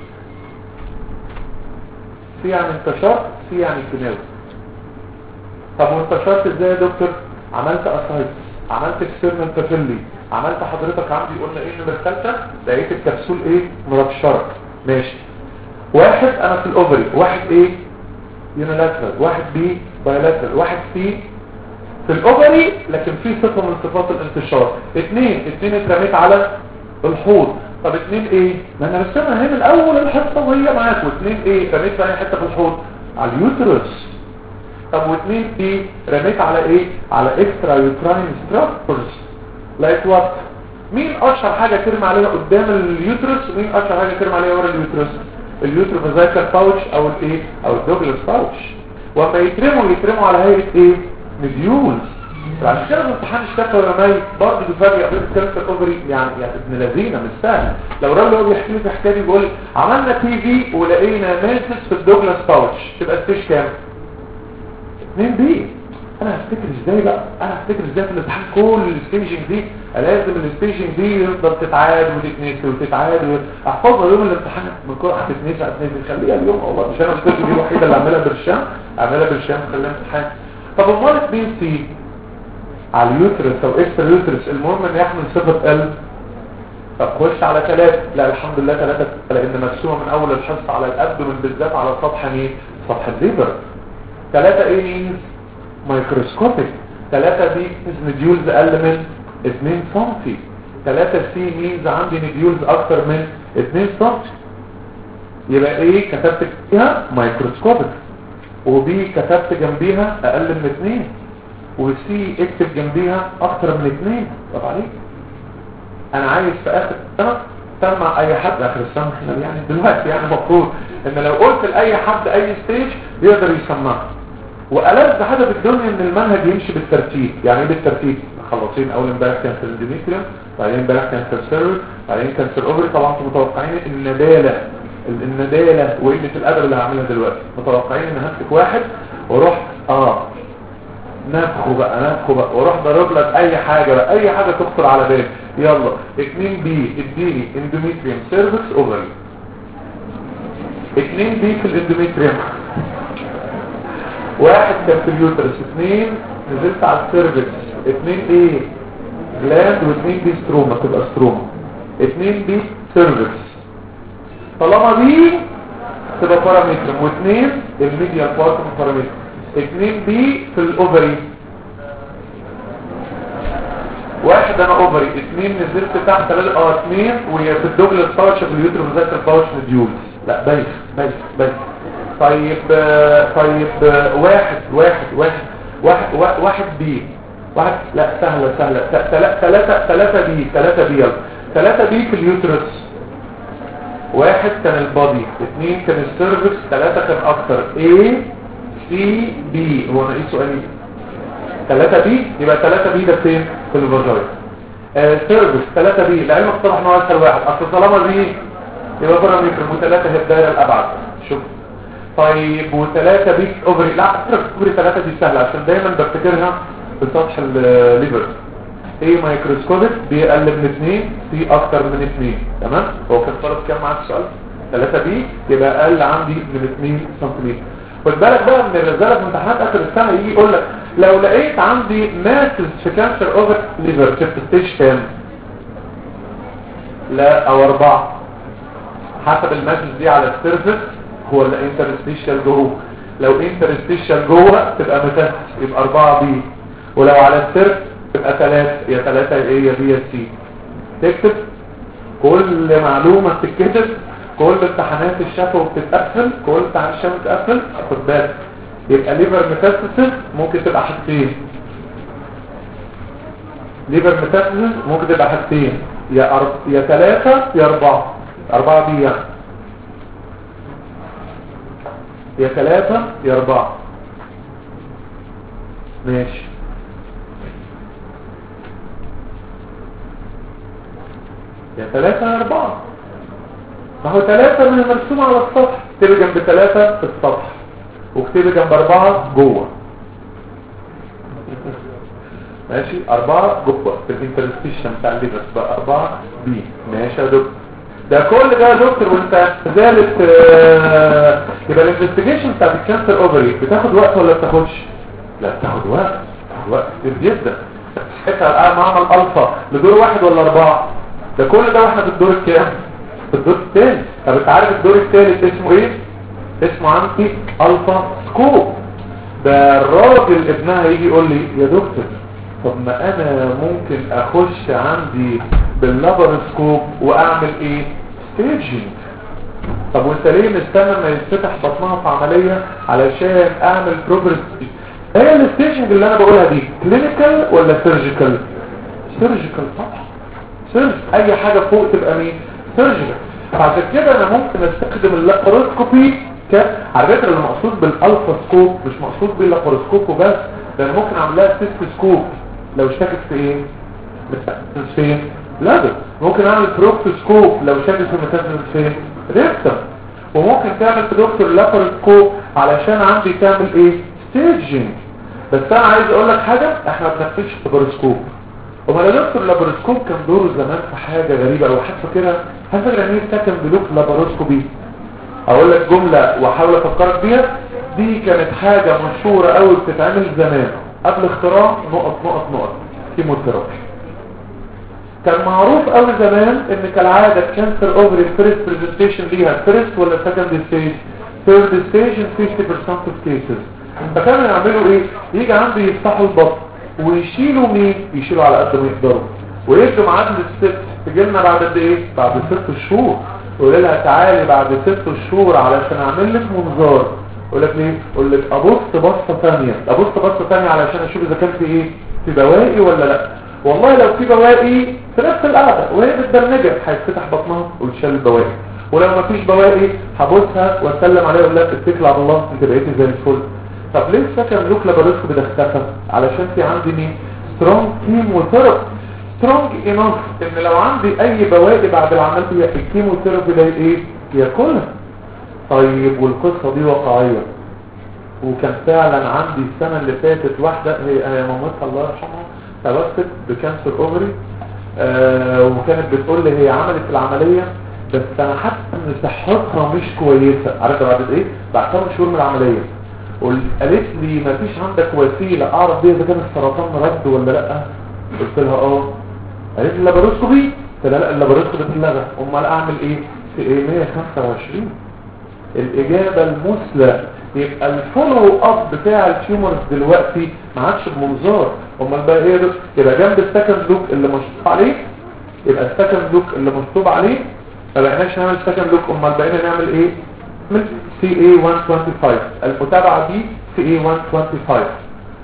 سي يعني انتشرت سي يعني كيماوي طب وانتشرت ازاي يا دكتور عملت اسايتس عملت اكسترنال تافيلي عملت حضرتك عندي قلنا ايه نمرة ثالثة لقيت الكبسول ايه مربشرة ماشي واحد انا في الاوفري واحد ايه يونيلاترال واحد بي بايلاترال واحد سي في الاوفري لكن في صفة من صفات الانتشار اثنين اثنين اترميت على الحوض طب اثنين ايه ما انا رسمها هنا الاول الحصة وهي معاك واثنين ايه رميت في اي حتة في الحوض على اليوترس طب واثنين ايه رميت على ايه على اكسترا يوتراين ستراكتورز لايك وات مين اشهر حاجة ترمي عليها قدام اليوترس ومين اشهر حاجة ترمي عليها ورا اليوترس اليوتروفازايكال باوتش او الايه او الدوجلاس باوتش وما يترموا يترموا على هيئه ايه مديولز عشان كده الامتحان الشفوي يا مي برضه بيفرق قضيه الكانسر اوفري يعني يعني ابن لذينه مش سهل لو راجل هو بيحكي لي في حكايه بيقول عملنا تي في ولقينا ماسس في الدوجلاس باوتش تبقى ستيج كام 2 بي انا هفتكر ازاي بقى انا هفتكر ازاي في الامتحان كل الستيجنج دي لازم الستيجنج دي يفضل تتعاد وتتنسي وتتعاد احفظها يوم الامتحان من كل هتتنسي هتتنسي خليها اليوم والله مش انا الكتب دي الوحيده اللي اعملها برشام اعملها برشام خليها امتحان طب امال مين سي على اليوترس او اكسترا يوترس المهم ان يحمل صفه ال طب خش على ثلاثة لا الحمد لله ثلاثة لان مرسومه من اول الحصه على الابدومن بالذات على سطح مين سطح الليبر ثلاثة ايه مين مايكروسكوبيك ثلاثة دي نديولز اقل من 2 سم ثلاثة سي مينز عندي نديولز اكتر من 2 سم يبقى ايه كتبت فيها مايكروسكوبيك وبي كتبت جنبيها اقل من 2 وسي اكتب جنبيها اكتر من 2 طب عليك انا عايز في اخر السنه سمع اي حد اخر السنه احنا يعني دلوقتي يعني المفروض ان لو قلت لاي حد اي ستيج يقدر يسمعها وألذ حاجة في الدنيا ان المنهج يمشي بالترتيب يعني ايه بالترتيب خلصين اول امبارح كان في الاندوميتريوم بعدين امبارح كان في السيرور بعدين كان في الاوفري طبعا انتم متوقعين الندالة الندالة وقلة الادب اللي هعملها دلوقتي متوقعين ان همسك واحد واروح اه نفخه بقى نفخه بقى واروح ضارب لك اي حاجة بقى اي حاجة تخطر على بالك يلا 2 بي اديني اندوميتريوم سيرفكس اوفري 2 بي في الاندوميتريوم واحد كان في اليوترس اثنين نزلت على السيرفكس اثنين ايه جلاند واثنين دي ستروما تبقى ستروما اثنين دي سيرفكس طالما دي تبقى بارامتر واثنين الميديال بارت من بارامتر اثنين بي في الاوفري واحد انا اوفري اثنين نزلت تحت ثلاثة اه اثنين وهي في الدوجلاس باوتش في اليوترس ذات الباوتش نديول لا بايخ بايخ بايخ طيب طيب واحد واحد واحد واحد واحد بي واحد لا سهلة سهلة ثلاثة ثلاثة بي ثلاثة بي يلا الثلاثة دي في اليوترس واحد كان البادي اثنين كان السيرفكس ثلاثة كان اكتر A C B هو انا ايه سؤالي ثلاثة بي يبقى ثلاثة بي ده فين في الفاجاي آه سيرفكس ثلاثة بي لعلمك طبعا هو اسهل واحد اصل طالما دي يبقى بره ميكرو وثلاثة هي الدايرة الابعد شوف طيب وثلاثة بي اوفري لا اكتر اوفري ثلاثة دي سهلة عشان دايما بفتكرها بسطح الليفر ايه مايكروسكوبيك بيقل من اثنين في اكتر من اثنين تمام هو كان طالب كام معاك السؤال 3 بي يبقى اقل عندي من 2 سنتيمتر خد بالك بقى من الرساله في امتحانات اخر السنه يجي يقول لك لو لقيت عندي ماسز في كانسر اوفر ليفر في ستيج كام لا او اربعه حسب الماسز دي على السيرفس هو الانترستيشال جوه لو انترستيشال جوه تبقى متاسس يبقى 4 بي ولو على السيرفس تبقى 3 يا 3 ايه يا بي يا سي تكتب كل معلومة بتتكتب كل امتحانات الشفوي بتتقفل كل امتحانات الشفوي بتتقفل خد بالك يبقى ليفر ميتاستاسيس ممكن تبقى حاجتين ليفر ميتاستاسيس ممكن تبقى حاجتين يا أرب... يا ثلاثة يا أربعة أربعة دي يعني يا ثلاثة يا أربعة ماشي يا ثلاثة يا أربعة ما هو ثلاثة من المرسوم على السطح اكتبي جنب ثلاثة في السطح واكتبي جنب أربعة جوه ماشي أربعة جوه في الانترستيشن بتاع الليفر بقى أربعة بي ماشي يا دكتور ده كل ده يا دكتور وانت زالت آه يبقى الانفستيجيشن بتاعت الكانسر اوفري بتاخد وقت ولا بتاخدش؟ لا بتاخد وقت بتاخد وقت كتير جدا تحسها الآن معمل ألفا لدور واحد ولا أربعة ده كل ده واحنا في الدور الكام في الدور الثاني طب انت عارف الدور الثالث اسمه ايه اسمه عندي الفا سكوب ده الراجل ابنها يجي يقول لي يا دكتور طب ما انا ممكن اخش عندي باللابرسكوب واعمل ايه ستيجنج طب وانت ليه مستنى ما يتفتح بطنها في عملية علشان اعمل بروجرس ايه الستيجنج اللي انا بقولها دي كلينيكال ولا سيرجيكال سيرجيكال طبعا سيرج اي حاجة فوق تبقى مين سيرجيكال فعشان كده انا ممكن استخدم اللاباروسكوبي ك على فكره المقصود بالالفا سكوب مش مقصود باللاباروسكوب وبس ده انا ممكن اعمل لها سيست سكوب لو اشتكت في ايه متاسس فين لازم ممكن اعمل بروكتوسكوب لو شاكك في متاسس فين ريكتم وممكن تعمل في دكتور لاباروسكوب علشان عندي تعمل ايه ستيجنج بس انا عايز اقول لك حاجه احنا ما بنقفلش لاباروسكوب وما يا دكتور اللاباروسكوب كان دوره زمان في حاجة غريبة او حد فاكرها هل فاكر ان هي سكن بلوك لاباروسكوبي اقول لك جملة واحاول افكرك بيها دي كانت حاجة مشهورة قوي بتتعمل زمان قبل اختراع نقط نقط نقط كيموثيرابي كان معروف قوي زمان ان كالعادة كانسر اوفري فيرست بريزنتيشن ليها فيرست ولا سكند ستيج ثيرد ستيج 50% اوف كيسز فكانوا يعملوا ايه يجي عندي يفتحوا البطن ويشيلوا مين يشيلوا على قد ما يقدروا ويدوا ميعاد للست تجي لنا بعد قد ايه بعد ست شهور يقول لها تعالي بعد ست شهور علشان اعمل لك منظار يقول لك ليه يقول لك ابص بصه ثانيه ابص بصه ثانيه علشان اشوف اذا كان في ايه في بواقي ولا لا والله لو في بواقي في نفس القعده وهي متدرجه هيتفتح بطنها وتشيل البواقي ولو ما فيش بواقي هبوسها واسلم عليها واقول لها اتكل على الله انت بقيتي زي الفل طب ليه السكن لوك لاباروسكوبي ده اختفى علشان في عندي مين سترونج كيموثيرابي سترونج انف ان لو عندي اي بواقي بعد العمليه الكيموثيرابي ده ايه ياكلها طيب والقصه دي واقعيه وكان فعلا عندي السنه اللي فاتت واحده هي هي مامتها الله يرحمها توفت بكانسر اوفري آه وكانت بتقول لي هي عملت العمليه بس انا حاسه ان صحتها مش كويسه عارفه بعد ايه بعد 8 شهور من العمليه قالت لي ما فيش عندك وسيلة اعرف بيها اذا كان السرطان رد ولا لا قلت لها اه قالت لي اللاباروسكوبي قلت لها لا اللاباروسكوبي اتلغى امال اعمل ايه في ايه 125 الاجابة المثلى يبقى الفولو اب بتاع التيومرز دلوقتي ما عادش بمنظار امال بقى ايه يبقى جنب السكند لوك اللي مشطوب عليه يبقى السكند لوك اللي مشطوب عليه ما بقيناش نعمل سكند لوك امال بقينا نعمل ايه من CA 125 المتابعة دي CA 125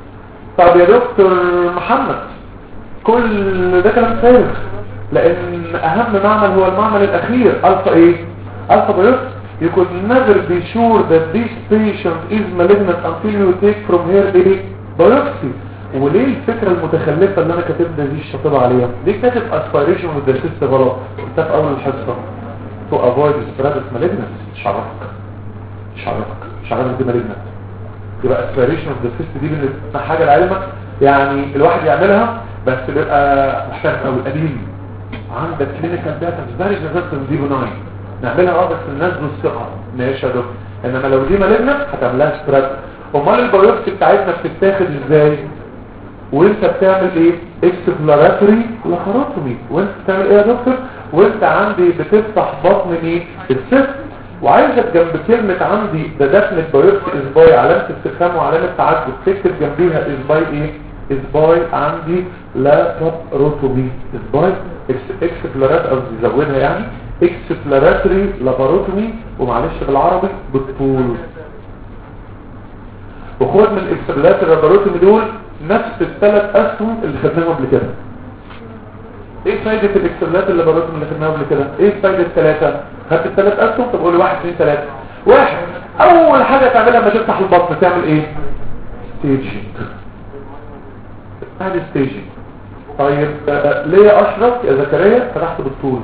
طب يا دكتور محمد كل ده كلام فارغ لان ان اهم معمل هو المعمل الاخير الفا ايه الفا بايوبسي you could never be sure that this patient is malignant until you take from here a biopsy وليه الفكرة المتخلفة اللي انا كاتبها دي الشطيبة عليها ليه كاتب aspiration with the cyst غلط انت في اول الحصة to avoid spread of malignancy مش عرفك مش عرفك مش عرفك دي malignant يبقى aspiration of the cyst دي بالنسبة حاجة لعلمك يعني الواحد يعملها بس بيبقى محتاج قوي قديم عندك كلينيكال داتا فيري ريزيستنت دي بناين نعملها اه بس الناس بالثقه ماشي يا دكتور انما لو دي مالجنا هتعملها سبريد امال البيوبسي بتاعتنا بتتاخد ازاي وانت بتعمل ايه اكسبلوراتوري لاخاروتومي وانت بتعمل ايه يا دكتور وانت عندي بتفتح بطن ايه الست وعايزك جنب كلمة عندي ده دفنة بايوبسي اسباي علامة استفهام وعلامة تعجب تكتب جنبيها اسباي ايه اسباي عندي لاباروتومي اسباي اكسبلورات او زودها يعني اكسبلوراتوري لاباروتومي ومعلش بالعربي بالطول وخد من الاكسبلوراتوري لاباروتومي دول نفس الثلاث اسهم اللي خدناهم قبل كده ايه فايدة الاكسبلات اللي بردهم اللي خدناها قبل كده ايه فايدة الثلاثة خدت الثلاث اسهم طب قولي واحد اثنين ثلاثة واحد اول حاجة تعملها لما تفتح البطن تعمل ايه ستيجنج هذه ستيجنج طيب آه، ليه يا اشرف يا زكريا فتحت بالطول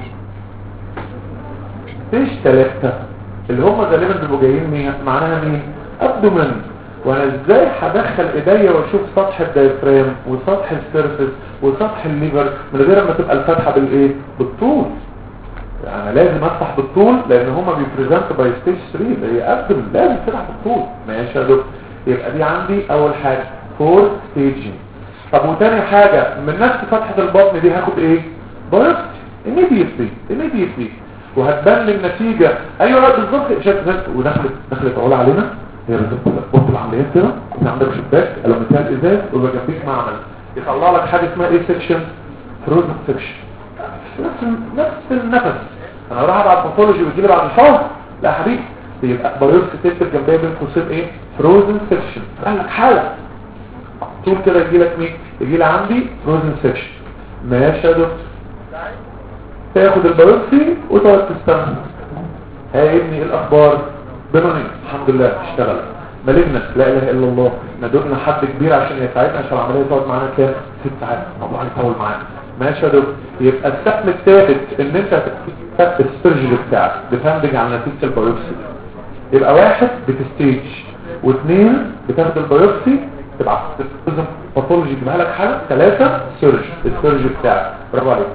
ستيج ثلاثة اللي هم غالبا بيبقوا جايين مين معناها مين ابدومن وانا ازاي هدخل ايديا واشوف سطح الدايفرام وسطح السيرفس وسطح الليفر من غير ما تبقى الفتحه بالايه بالطول يعني لازم افتح بالطول لان هما بيبريزنت باي ستيج 3 اللي هي ابدن لازم تفتح بالطول ماشي يا دكتور يبقى دي عندي اول حاجه فور ستيجنج طب وتاني حاجه من نفس فتحه البطن دي هاخد ايه بايوبسي immediately immediately وهتبان لي النتيجه ايوه بالظبط شكلت ودخلت دخلت علا علينا هي بالظبط بص العمليات كده انت عندك شباك لو مثال ازاز ويبقى جنبيك معمل يطلع لك حاجه اسمها ايه سيكشن فروزن سيكشن نفس نفس النفس انا راح ابعت باثولوجي ويجي لي بعد شهر لا يا حبيبي يبقى بايوبسي تكتب جنبيها بين قوسين ايه فروزن سيكشن قال لك حاله طول كده يجي لك مين يجي لي عندي فروزن سيكشن ماشي يا دكتور تاخد البايوبسي وتقعد تستنى ها يا ابني ايه الاخبار بنوني الحمد لله اشتغل مالجنا لا اله الا الله ندقنا حد كبير عشان يساعدنا عشان العمليه تقعد معانا كام ست ساعات الموضوع هيطول معانا ماشي يا دكتور يبقى السهم الثالث ان انت تكتب السيرجري بتاعك بتندج على نتيجه البايوبسي يبقى واحد بتستيج واثنين بتاخد البايوبسي تبعت لازم باثولوجي يجيبها لك حاله ثلاثه سيرج السيرج بتاعك برافو عليك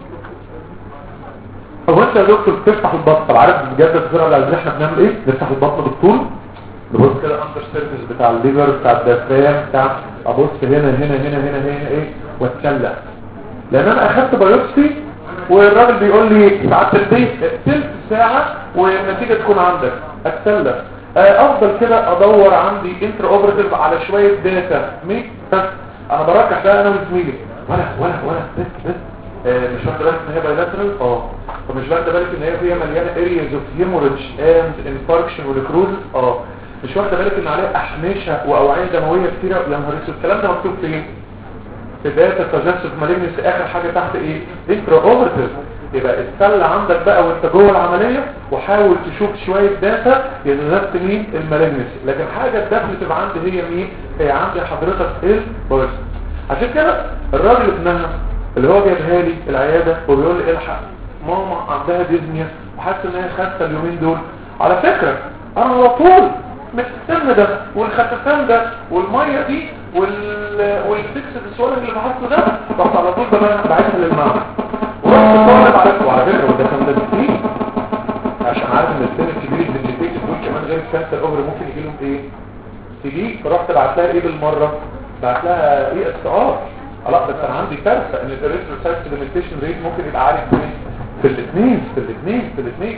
هو انت يا دكتور بتفتح البطن طب عارف بجد الصوره اللي عايزين احنا بنعمل ايه نفتح البطن بالطول نبص كده اندر سيرفيس بتاع الليفر بتاع الدافرام بتاع ابص هنا هنا هنا هنا هنا ايه واتسلى لان انا اخدت بايوبسي والراجل بيقول لي ساعات البيت تلت ساعه والنتيجه تكون عندك اتسلى آه، افضل كده ادور عندي انتر اوبريتيف على شويه داتا مين انا بركح ده انا وزميلي ولا ولا ولا بس بس آه، مش واخد بالك ان هي بايلاترال اه طب مش واخد بالك ان هي فيها مليانه ارياز اوف هيموريدج اند انفاركشن ونكروزس اه مش واخد بالك ان عليها احمشه واوعيه دمويه كتيره يا نهار اسود الكلام ده مكتوب فين في داتا تجسس مالجنس اخر حاجه تحت ايه انترا اوبرتيف يبقى السله عندك بقى وانت جوه العمليه وحاول تشوف شويه داتا يتغطي مين المالجنس لكن حاجه الدخل تبقى عندي هي مين هي عندي حضرتك البرس عشان كده الراجل ابنها اللي هو جابها لي العياده وبيقول لي الحق ماما عندها ديزنيا وحاسه ان هي خاسه اليومين دول على فكره انا على طول من السن ده والخسسان ده والميه دي وال والسكس السؤال اللي بحطه ده بس على طول بقى بعتها للمعمل ورحت طالب على وعلى فكره وده كان ده كتير عشان عارف ان السن الكبير الفيجيتيشن دول كمان غير الكانسر اوفر ممكن يجي لهم ايه تيجي فرحت بعت لها ايه بالمره بعت لها ايه اس ار لا بس انا عندي كارثه ان الريتروسايت سيدمنتيشن ريت ممكن يبقى عالي في في الاثنين في الاثنين في الاثنين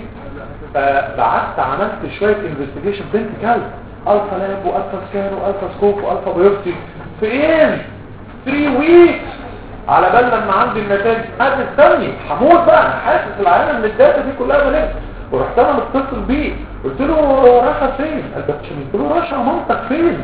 فبعت عملت شويه انفستيجيشن بنت كلب الفا لاب والفا سكان والفا سكوب والفا بايوبسي في ايه 3 ويكس على بال لما عندي النتائج هتستني هموت بقى انا حاسس العيان ان الداتا دي كلها مليانه ورحت انا متصل بيه قلت له راحه فين قال ده قلت له رشا مامتك فين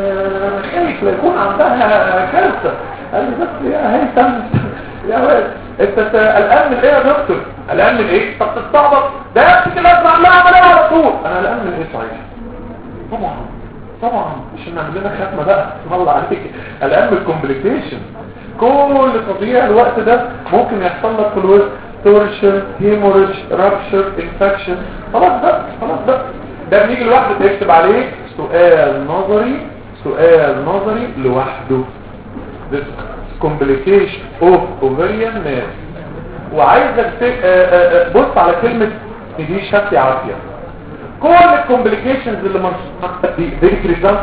آه خايف لا يكون عندها كارثه قال لي بس يا هيثم يا واد انت ت- قلقان من ايه يا دكتور قلقان من ايه طب تستعبط ده يكفي لازم اعملها عمليه على طول انا قلقان من ايه صحيح طبعا طبعا عشان نعمل لنا ختمه بقى الله عليك قلقان من الكومبليكيشن كل تضييع الوقت ده ممكن يحصل لك في الوقت تورشن هيموريج رابشر انفكشن خلاص بقى خلاص بقى ده بنيجي لوحده تكتب عليه سؤال نظري سؤال نظري لوحده This complication of ovarian mass وعايزك ت- آه، آه، آه، بص على كلمة دي شكل عافية كل الكومبليكيشنز اللي مرسومة دي دي بريزنت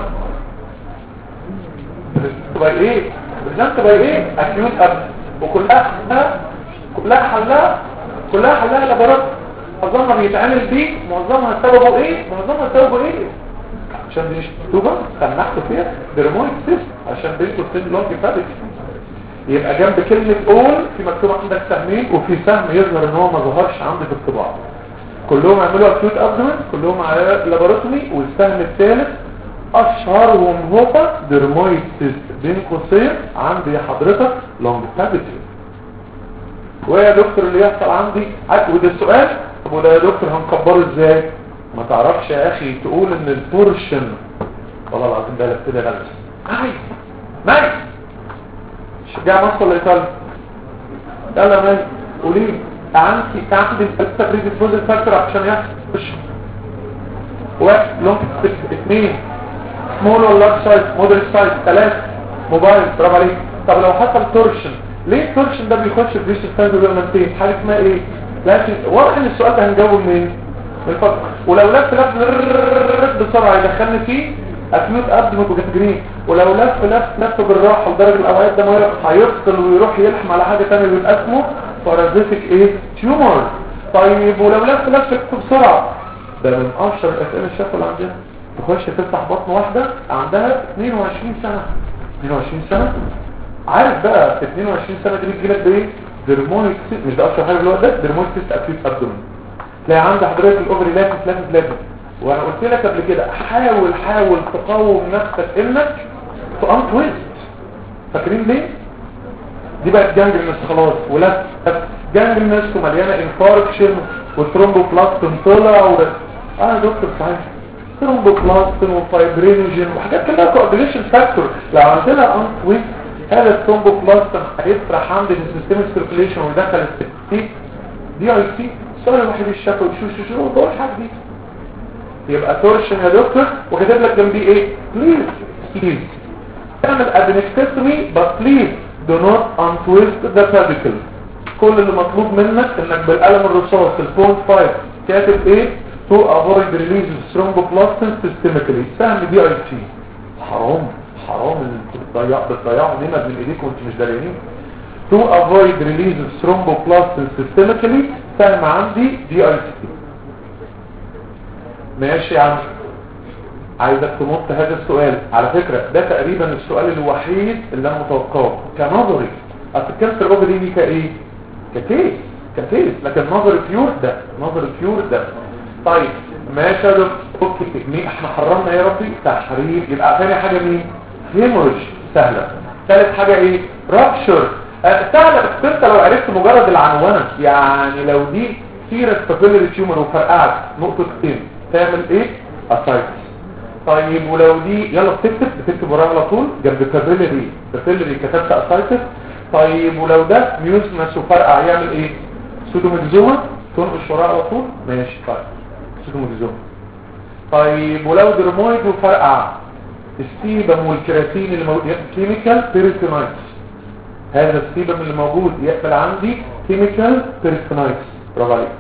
تبقى ايه بريزنت تبقى ايه اكيوت اب وكلها حلها كلها حلها كلها حلها لابورات معظمها بيتعمل بيه معظمها سببه ايه معظمها سببه ايه عشان دي مش مكتوبه سمحتوا فيها درمويد سيست عشان بينكم سن لونج فابك يبقى جنب كلمة اول في مكتوب عندك سهمين وفي سهم يظهر ان هو ما ظهرش عندي في الطباعة كلهم عملوا اكيوت ابدومن كلهم على لابوراتومي والسهم الثالث اشهرهم هو درمويد سيست بين قوسين عندي حضرتك لونج فابك ويا دكتور اللي يحصل عندي عاد- وده السؤال طب وده يا دكتور هنكبره ازاي ما تعرفش يا اخي تقول ان البورشن والله العظيم ده كده غلس معي معي شجاع مصر ولا ايطاليا يلا مالي قولي لي عندي عندي التبريد الفوز فاكتور عشان يحصل بورشن واحد لونج اثنين سمول ولا لارج سايز مودريت سايز ثلاثة موبايل برافو عليك طب لو حصل تورشن ليه التورشن ده بيخش في فيش ستاند ويرمنتين حاجه اسمها ايه لكن واضح ان السؤال ده هنجاوبه منين من الفضل ولو لف لف رررررر بسرعه يدخلني فيه اكيوت ابد ميكوجاتجرين ولو لف لف لف بالراحه لدرجه الاوعيه ده هيفصل ويروح يلحم على حاجه ثانيه بيبقى اسمه بارازيتك ايه تيومر طيب ولو لف لف بسرعه ده من اشهر الاسئله الشفه اللي عندنا تخش تفتح بطن واحده عندها 22 سنه 22 سنه عارف بقى في 22 سنه دي بتجيلك بايه درمونيك مش ده اشهر حاجه اللي هو ده درمونيك سيست اكيوت ابدومين تلاقي عند حضرتك الاوفري لافت لافت لافت وانا قلت لك قبل كده حاول حاول تقاوم نفسك انك تقام تويست فاكرين ليه دي بقت جانجرينس خلاص ولا جانجرينس ومليانه انفاركشن والترومبوبلاستين طلع و... اه يا دكتور صحيح ترومبوبلاستين وفايبرينوجين وحاجات كلها كوردينيشن فاكتور لو عملت لها ان تويست هذا الترومبوبلاستين هيفرح عندي في السيستم سيركيليشن ويدخل السيستم دي اي سي السؤال الوحيد الشكوى شو شو شو دول حاجه دي يبقى تورشن يا دكتور وكاتب لك جنبيه ايه بليز بليز تعمل ادنكتومي بس بليز do not untwist the pedicle كل اللي مطلوب منك انك بالقلم الرصاص البوينت 5 كاتب ايه to avoid release of thromboplastin systemically سهم دي اي سي حرام حرام ان انتوا بتضيعوا بتضيعوا نمر من ايديكم وانتوا مش داريين to avoid release of thromboplastin systemically سهم عندي دي اي سي ماشي يا عم عايزك تنط هذا السؤال على فكرة ده تقريبا السؤال الوحيد اللي انا متوقعه كنظري اصل الكانسر اوفري دي كايه ككيس ككيس لكن نظري بيور ده نظري بيور ده طيب ماشي يا دكتور اوكي مين احنا حرمنا يا ربي تحريم يبقى ثاني حاجه مين هيمورج سهله ثالث حاجه ايه رابشر آه سهله بس انت لو عرفت مجرد العنوانه يعني لو دي سيرس بابيلري تيومر وفرقعت نقطتين تعمل ايه اسايتس طيب ولو دي يلا بتكتب بتكتب وراها على طول جنب بابيلري بابيلري كتبت اسايتس طيب ولو ده ميوزنس وفرقع يعمل ايه سودوميكزوما تنقش وراها على طول ماشي طيب سودوميكزوما طيب ولو درمويد وفرقع السيبم والكراتين اللي موجود كيميكال بيريتونايتس هذا السيبم اللي موجود يقبل عندي كيميكال بيريتونايتس برافو عليك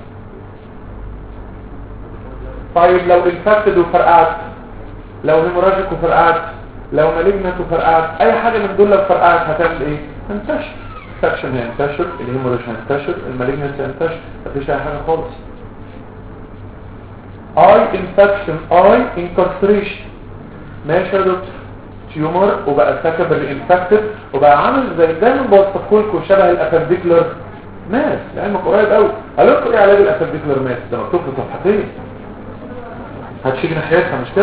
طيب لو انفكتد وفرقعت لو هيموراجيك وفرقعت لو مالجنت وفرقعت اي حاجه من دول لو فرقعت هتعمل ايه هنتشر انفكشن هينتشر الهيموراج هينتشر المالجنت هينتشر مفيش اي حاجه خالص اي انفكشن اي انكارسريشن ماشي يا دكتور تيومر وبقى سكبري انفكتد وبقى عامل زي دايما بوصفه لكم شبه الابنديكولر ماس لعلمك قريب قوي قال لكم ايه علاج الابنديكولر ماس ده مكتوب في صفحتين هتشيل ناحيتها مش كده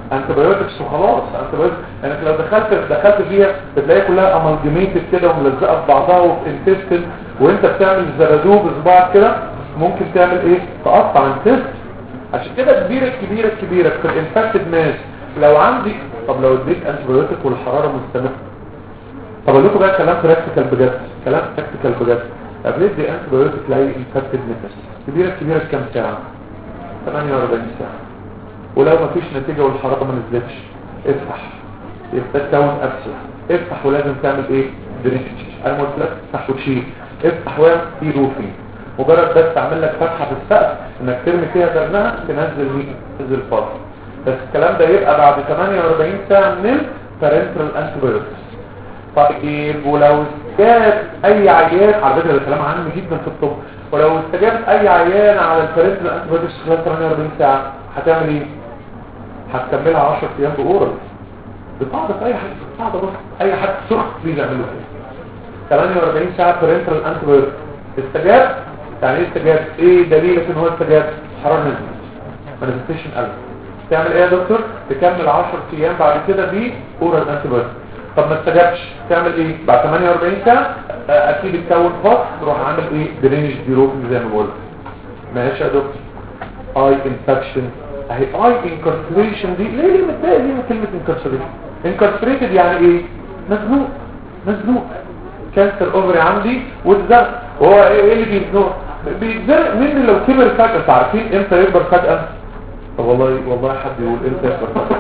انتبيوتكس وخلاص انتبيوتكس انك لو دخلت دخلت فيها بتلاقيها كلها امالجميتد كده وملزقه في بعضها وفي انتستين وانت بتعمل زبادو بصباعك كده ممكن تعمل ايه تقطع انتست عشان كده كبيره كبيره كبيره في الانفكتد ناس لو عندي طب لو اديت انتبيوتك والحراره مستمره طب اقول لكم بقى كلام براكتيكال بجد كلام براكتيكال بجد قبل ادي انتبيوتك تلاقي انفكتد ناس كبيره كبيره كام ساعه 48 ساعه ولو مفيش نتيجة والحرارة ما نزلتش افتح يبقى تكون ابسل افتح ولازم تعمل ايه درينج انا قلت لك افتح وتشيل افتح واعمل في روفين مجرد بس تعمل لك فتحة في السقف انك ترمي فيها درنها تنزل مين تنزل فاضي بس الكلام ده يبقى بعد 48 ساعة من البارنترال انتيبيوتكس طيب ولو استجاب اي عيان على فكره الكلام عام جدا في الطب ولو استجابت اي عيان على البارنترال انتيبيوتكس خلال 48 ساعة هتعمل ايه هتكملها 10 ايام باورال بتقعد في اي حد بتقعد بص اي حد سخن بيجي يعمله كده 48 ساعه بارنترال انتيبيوتيك استجاب يعني ايه استجاب ايه دليلك ان هو استجاب حراره نزلت مانيفستيشن قلب تعمل ايه يا دكتور تكمل 10 ايام بعد كده باورال انتيبيوتيك طب ما استجابش تعمل ايه بعد 48 ساعه اكيد اتكون فص تروح عامل ايه درينج ديروبين زي ما بقول ماشي يا دكتور اي انفكشن اهي اي انكارسريشن دي ليه ليه متضايق ليه من كلمه انكارسريشن انكارسريتد يعني ايه مزنوق مزنوق كانسر اوفري عندي واتزنق وهو ايه ايه اللي بيتزنق بيتزنق مني لو كبر فجاه انتوا عارفين امتى يكبر فجاه طب والله والله حد يقول امتى يكبر فجاه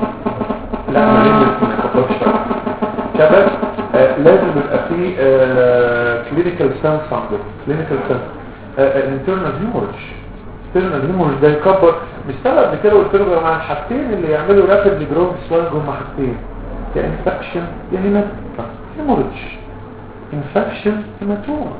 لا ما ليه ما يكبرش فجاه شباب آه لازم يبقى في كلينيكال سنس عنده كلينيكال سنس الانترنال هيموريدج الانترنال هيموريدج ده يكبر مش سبب كده قلت لكم يا جماعه الحاجتين اللي يعملوا رابيد جروث سوالج هم حاجتين يا انفكشن يا هيماتوما هيموريدج انفكشن هيماتوما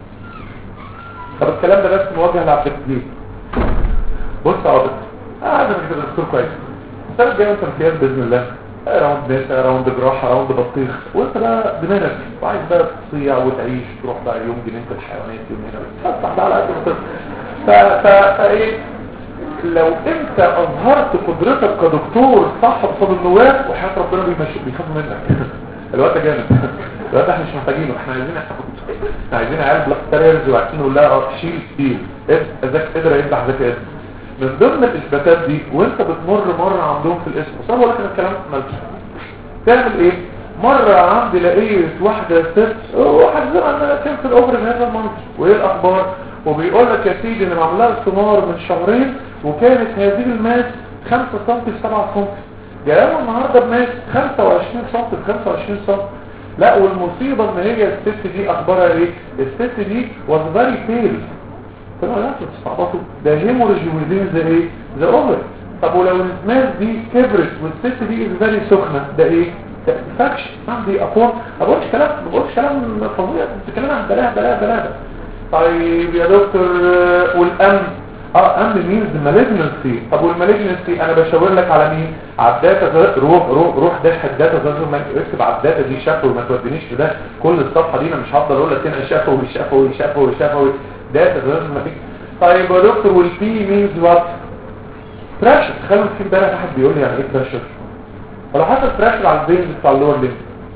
طب الكلام ده بس موجه لعبد الجديد بص يا عبد اه ده كده دكتور كويس السنه الجايه انت امتياز باذن الله راوند نسا راوند جراحه راوند بطيخ وانت بقى دماغك وعايز بقى تصيع وتعيش تروح بقى يوم جنينه الحيوانات يوم هنا تفتح بقى على قد ما تقدر ف ف ايه لو انت اظهرت قدرتك كدكتور صح قصاد النواب وحياة ربنا بيمشي بيخاف منك الوقت جامد الوقت احنا مش محتاجينه احنا عايزين احنا عايزين عيال بلاك تيريرز وعايزين نقول لها شيل شيل ذاك قدر يذبح ذاك قدر من ضمن الاثباتات دي وانت بتمر مره عندهم في الاسم بس انا بقول لك ان الكلام مالكش تعمل ايه مرة عندي لقيت واحدة ست واحد زمان كان في الاوبر من هذا المنطق وايه الاخبار وبيقول لك يا سيدي ان معمول لها استمار من شهرين وكانت هذه الماس 5 سم في 7 سم جاءوا النهارده بماس 25 سم في 25 سم لا والمصيبه ان هي الست دي اخبارها ايه الست دي واز فيري بيل طلع لا تستعبطوا ده هيموريج ويزين زي ايه ذا اوفر طب ولو الماس دي كبرت والست دي از فيري سخنه ده ايه ده انفكشن عندي اقوام ما بقولش كلام ما بقولش كلام فظيع بتتكلم عن بلاها بلاها بلاها طيب يا دكتور والامن اه امن مينز مالجنسي طب والمالجنسي انا بشاور لك على مين على الداتا روح روح روح داش الداتا زي ما اكتب على الداتا دي شفوي ما تودينيش في ده كل الصفحه دي انا مش هفضل اقول لك هنا شفوي شفوي شفوي شفوي داتا زي ما تيجي طيب يا دكتور والبي مينز وات بريشر تخيلوا في امبارح واحد بيقول لي يعني ايه بريشر ولو حصل بريشر على البينز بتاع اللور ليمب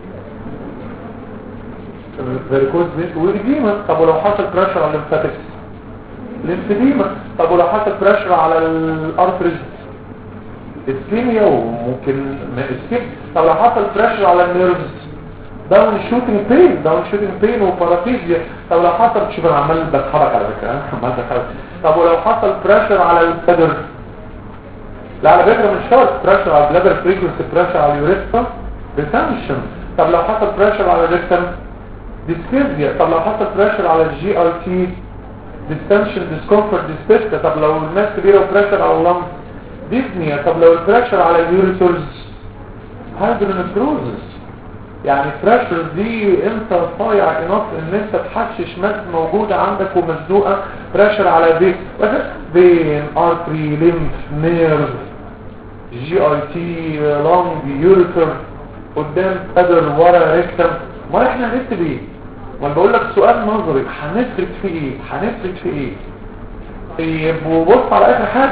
فيريكوز بيت وريديما طب ولو حصل بريشر على الليمفاتكس ليمفيديما طب ولو حصل بريشر على الارتريز اسكيميا وممكن ما اسكيم طب لو حصل بريشر على النيرفز داون شوتنج بين داون شوتنج بين وبارافيزيا طب لو حصل شوف انا عمال بتحرك على فكره عمال بتحرك طب ولو حصل بريشر على البلادر لا على فكره مش شرط بريشر على البلادر فريكونسي بريشر على اليوريثرا ريتنشن طب لو حصل بريشر على الريكتم ديسفيزيا طب لو حصل بريشر على الجي ار تي ديستنشن ديسكومفورت ديسبيستا طب لو الماس كبيره وبريشر على اللنج ديزنيا طب لو البريشر على اليوريتورز هايدرونكروزس يعني بريشر دي انت صايع انف ان انت تحشش ماس موجوده عندك ومزنوقه بريشر على بين بين ارتري ليمف نيرف جي اي تي لونج يوريتر قدام قدر ورا ريكتم ما احنا هنكتب ايه وانا بقول لك سؤال نظري هنفرد في ايه هنفرد في ايه طيب وبص على اخر حاجه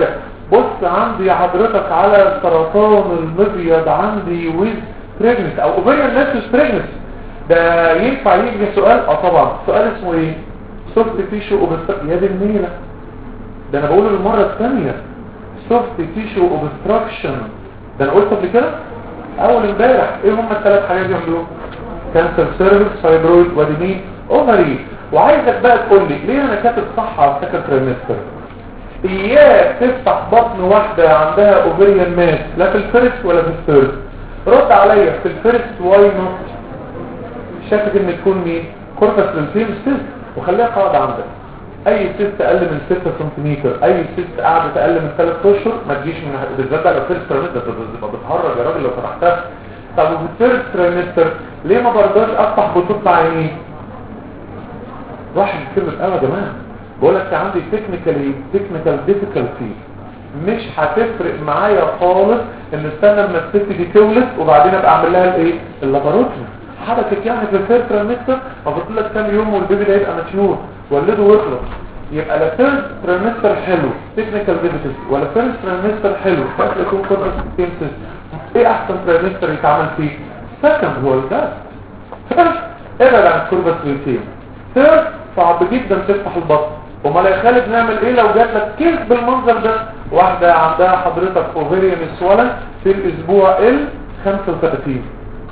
بص عندي حضرتك على سرطان المبيض عندي ويز بريجنس او اوفيريان ناسس بريجنس ده ينفع يجي سؤال اه طبعا سؤال اسمه ايه سوفت تيشو اوبستراكشن يا دي النيله ده انا بقوله المره الثانيه سوفت تيشو اوبستراكشن ده انا قلت قبل كده اول امبارح ايه هم الثلاث حاجات دي دول كانسر سيرفكس فايبرويد واديمين اوفري وعايزك بقى تقول لي ليه انا كاتب صح على السكند تريمستر اياك تفتح بطن واحده عندها اوفريان ماس لا في الفيرست ولا في الثيرد رد عليا في الفيرست واي نوت شاكك ان تكون مين كورتس للفيم سيست وخليها قاعده عندك اي سيست اقل من 6 سنتيمتر اي سيست قعدت اقل من 3 اشهر ما تجيش من بالذات بقى لو فيرست تريمستر تبقى بتهرج يا راجل لو فتحتها طب وفي الثيرد تريمستر ليه ما برضاش افتح بتطلع عينيه واحد كلمه قوي يا جماعه بقول لك عندي تكنيكالي تكنيكال ديفيكالتي مش هتفرق معايا خالص ان استنى لما الست دي تولد وبعدين ابقى اعمل لها الايه اللاباروتومي حركت يعني في الثيرد تريمستر المفروض لك كام يوم والبيبي ده يبقى ماتيور ولده ويخلص يبقى لا ثيرد تريمستر حلو تكنيكال ديفيكالتي ولا فيرست تريمستر حلو فاكر يكون كورنس سينسس ايه احسن تريمستر يتعمل فيه سكند هو الباست فيرست ابعد عن الكوربس ريتين ثيرد صعب جدا تفتح البطن امال يا خالد نعمل ايه لو جات لك كيس بالمنظر ده واحده عندها حضرتك اوفيريان سوالن في الاسبوع ال 35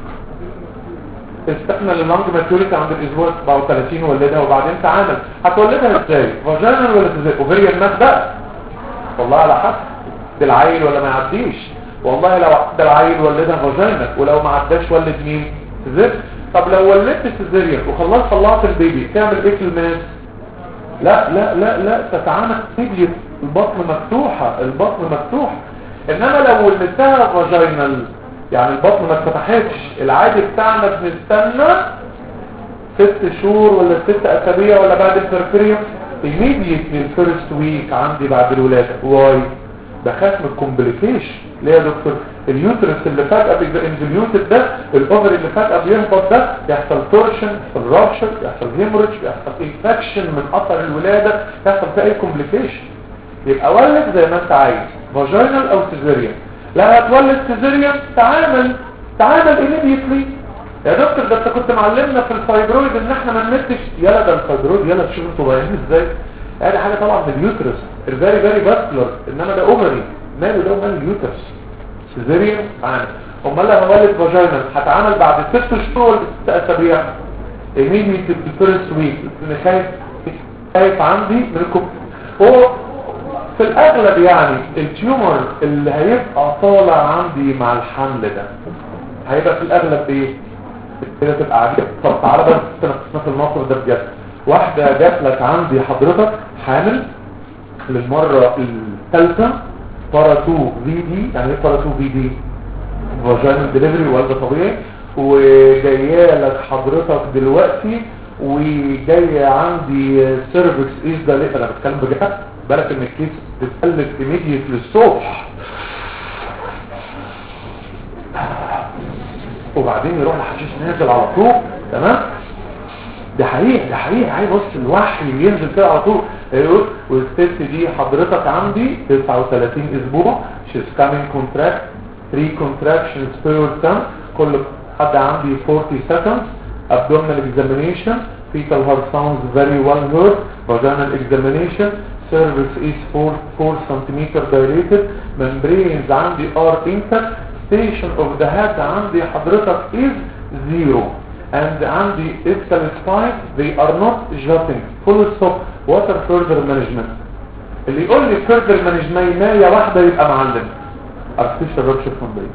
استنى اللونج ماتوريتي عند الاسبوع 37 ولدها وبعدين تعامل هتولدها ازاي فاجينال ولا ازاي اوفيريان ماس بقى والله على حسب ده العيل ولا ما يعديش والله لو ده العيل ولدها فاجينال ولو ما عداش ولد مين سيزير طب لو ولدت سيزيريان وخلاص طلعت البيبي تعمل ايه في الماس لا لا لا لا تتعامل تجلس البطن مفتوحة البطن مفتوح انما لو ولدتها فاجينال يعني البطن ما اتفتحتش العادي بتاعنا بنستنى ست شهور ولا ست اسابيع ولا بعد الفرفريوم immediately الفيرست ويك عندي بعد الولادة واي بخاف من الكومبليكيشن ليه يا دكتور اليوترس اللي فجأة بيبقى انفليوتد ده الاوفر اللي فجأة بيهبط ده يحصل تورشن يحصل رابشر يحصل هيموريج يحصل انفكشن من اثر الولادة يحصل في اي كومبليكيشن يبقى ولد زي ما انت عايز فاجينال او سيزيريان لا هتولد سيزيريان تعامل تعامل immediately يا دكتور ده انت كنت معلمنا في الفايبرويد ان احنا ما نمتش يلا ده الفايبرويد يلا شوف انتوا ضايعين ازاي ادي حاجه طبعا من اليوترس الفيري فيري باسكولار انما ده اوفري ماله ده ومال اليوترس سيزيريان تعامل امال لو هولد فاجينال هتعامل بعد ست شهور ولا ست اسابيع immediately في الفيرست ويك انا خايف خايف عندي من الكم هو في الاغلب يعني التيومر اللي هيبقى طالع عندي مع الحمل ده هيبقى في الاغلب ايه كده تبقى عجيب طب تعالى بس نفسنا في الموقف ده بجد واحدة جات لك عندي حضرتك حامل للمرة الثالثة بارا 2 في دي يعني ايه بارا 2 في دي فاجينال ديليفري والده طبيعي وجايه لك حضرتك دلوقتي وجايه عندي سيرفكس ايز ده ليه انا بتكلم بجد بالك ان الكيس بتقلب ايميديت للصبح وبعدين يروح الحشيش نازل على طول تمام ده حقيقي ده حقيقي عايز بص الوحي ينزل كده على طول يقول والست دي حضرتك عندي 39 اسبوع she's coming contract 3 contractions per term كل حد عندي 40 seconds abdominal examination fetal heart sounds very well heard vaginal examination cervix is 4 4 centimeter dilated membranes عندي are intact station of the head عندي حضرتك is zero and عندي ischial spine they are not jutting full stop what are further management اللي يقول لي further management مايه واحدة يبقى معلم artificial rupture membrane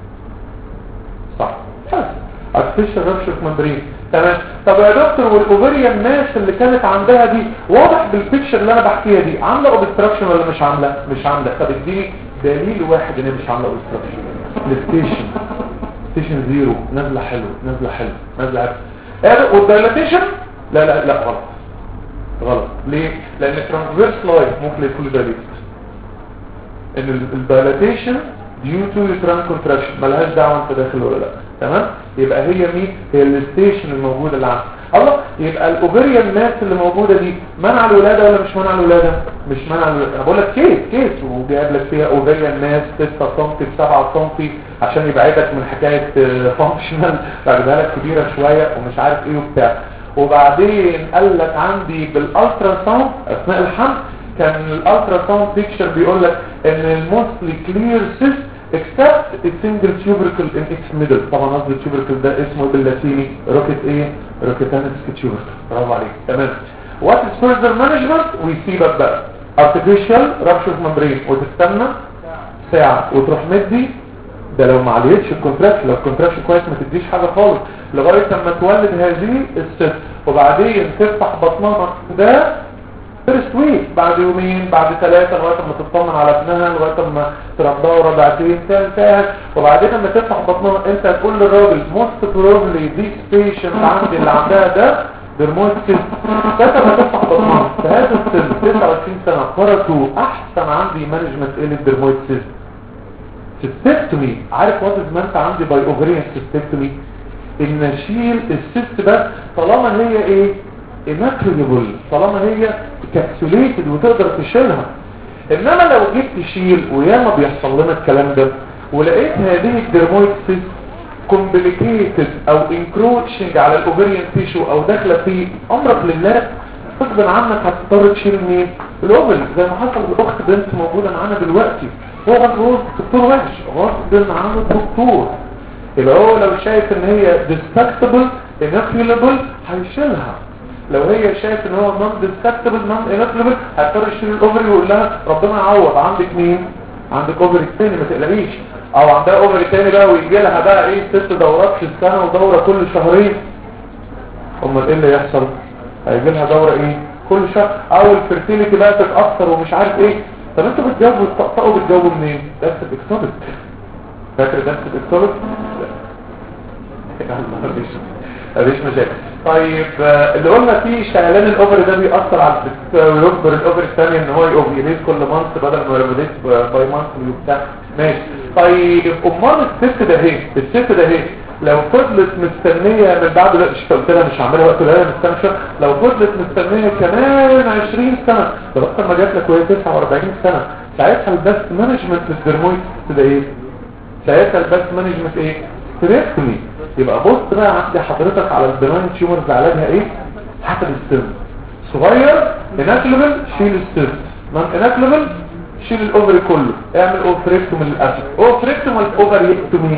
صح بس artificial rupture membrane تمام طب يا دكتور والاوفريان ناس اللي كانت عندها دي واضح بالبيكشر اللي انا بحكيها دي عامله اوبستراكشن ولا مش عامله مش عامله طب اديني دليل واحد ان هي مش عامله اوبستراكشن الستيشن ستيشن زيرو نازله حلو نازله حلو نازله حلو ايه والدايلاتيشن لا لا لا غلط غلط ليه لان الترانسفيرس لاين ممكن يكون دايليت ان الدايلاتيشن ديو تو يوتران كونتراكشن ملهاش دعوه انت داخل ولا لا تمام يبقى هي مين هي الستيشن الموجوده اللي عندك الله يبقى الاوفريان ماس اللي موجوده دي منع الولاده ولا مش منع الولاده مش منع الولاده انا بقول لك كيس كيس وجايب لك فيها اوفريان ماس 6 سم في 7 سم عشان يبعدك من حكايه فانكشنال بعدها لك كبيره شويه ومش عارف ايه وبتاع وبعدين قال لك عندي بالالترا ساوند اثناء الحمل كان الالترا ساوند بيكتشر بيقول لك ان الموستلي كلير سيست except a single tubercle in its middle طبعا قصدي tubercle ده اسمه باللاتيني روكيت ايه روكيتانسك tubercle برافو عليك تمام what is further management ويسيبك بقى artificial rupture membrane وتستنى ساعة وتروح مدي ده لو ما عليتش الكونتراكشن لو الكونتراكشن كويس ما تديش حاجة خالص لغاية لما تولد هذه الست وبعدين تفتح بطنها ده فيرست ويك بعد يومين بعد ثلاثة لغاية ما تطمن على ابنها لغاية ما ترضعه رضعتين تنتهي وبعدين لما تفتح بطنها انت هتقول للراجل most probably this patient عندي اللي عندها ده درمويد سيست ساعتها ما تفتح بطنها في هذا السن 29 سنة فرصه احسن عندي مانجمنت ايه للدرمويد سيست سيستكتومي عارف وات ما انت عندي باي اوفرين سيستكتومي ان اشيل السيست بس طالما هي ايه انكريبل طالما هي كابسوليتد وتقدر تشيلها انما لو جيت تشيل وياما بيحصل لنا الكلام ده ولقيت هذه الدرمويد سيست كومبليكيتد او انكروتشنج على الاوفريان تيشو او داخله في امرك لله غصب عنك هتضطر تشيل مين الاوفري زي ما حصل لاخت بنت موجوده معانا دلوقتي هو هو دكتور وحش غصب عنه الدكتور يبقى هو لو شايف ان هي ديستكتبل انكريبل هيشيلها لو هي شايف ان هو نون ديستكتبل نون انكريبل هيضطر يشيل الاوفري ويقول لها ربنا يعوض عندك مين عندك اوفري تاني ما تقلقيش او عندها اوفري تاني بقى ويجي لها بقى ايه ست دورات في السنه ودوره كل شهرين امال ايه اللي يحصل هيجي لها دوره ايه كل شهر او الفيرتيليتي بقى تتاثر ومش عارف ايه طب انتوا بتجاوبوا تطقطقوا بتجاوبوا منين درس الاكتوبك فاكر درس الاكتوبك مفيش مفيش مشاكل طيب اللي قلنا فيه شغلان الاوفر ده بيأثر على ويجبر الاوفر الثاني ان هو يوفيليت كل مانث بدل ما يوفيليت باي مانث وبتاع ماشي طيب امال الست ده اهي الست ده اهي لو فضلت مستنية من بعد لا مش قلت لها مش هعملها وقت لا مستنشة لو فضلت مستنية كمان 20 سنة لغايه ما جات لك وهي 49 سنة ساعتها البست مانجمنت للدرمويد ده ايه ساعتها البست مانجمنت ايه تريكتومي يبقى بص بقى عندي حضرتك على البناين تيومرز علاجها ايه حسب السن صغير اناكلبل شيل السن نون اناكلبل شيل الاوفري كله اعمل اوفريكتومي للاسف اوفريكتومي الاوفريكتومي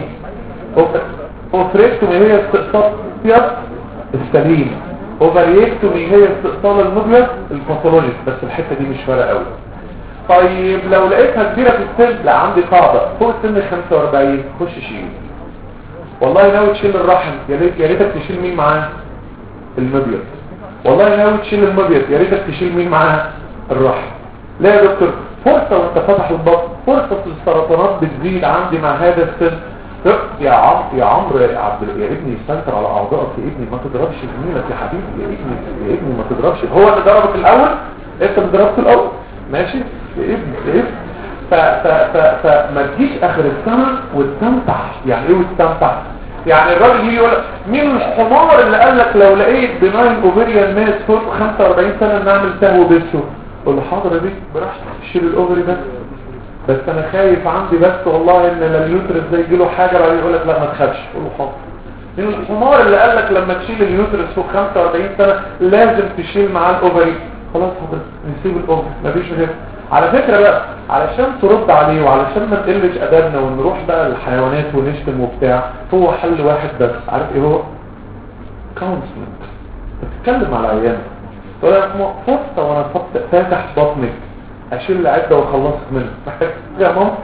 اوفريكتومي هي استئصال الابيض السليم اوفريكتومي هي استئصال المبيض الباثولوجيك بس الحته دي مش فارقه قوي طيب لو لقيتها كبيره في السن لا عندي قاعده فوق سن 45 خش شيل والله ناوي تشيل الرحم يا ريت يا ريتك تشيل مين معاه المبيض والله ناوي تشيل المبيض يا ريتك تشيل مين معاه الرحم لا يا دكتور فرصة وانت فتح البطن فرصة السرطانات بتزيد عندي مع هذا السن يا عم يا عمرو يا عبد يا ابني استنكر على اعضائك يا ابني ما تضربش زميلك يا حبيبي يا ابني يا ابني ما تضربش هو اللي ضربك الاول انت اللي ضربت الاول ماشي يا ابني يا ابني ف ف ف فما تجيش اخر السنه وتستمتع يعني ايه وتستمتع يعني الراجل يجي يقول مين الحمار اللي قال لك لو لقيت بناين اوفريان ماس فوق 45 سنه نعمل سهو بيسو قول له حاضر يا بيه براحتك شيل الاوفري بس بس انا خايف عندي بس والله ان اليوترس ده يجي له حاجه بعدين يقول لك لا ما تخافش قول له حاضر مين الحمار اللي قال لك لما تشيل اليوترس فوق 45 سنه لازم تشيل معاه الاوفري خلاص حضرتك نسيب الاوفري مفيش غير على فكرة بقى علشان ترد عليه وعلشان ما نقلش ادابنا ونروح بقى الحيوانات ونشتم وبتاع هو حل واحد بس عارف ايه هو كونسلنت تتكلم على عيانك تقول لك فرصة وانا فاتح بطنك اشيل عدة واخلصك منها محتاج يا ماما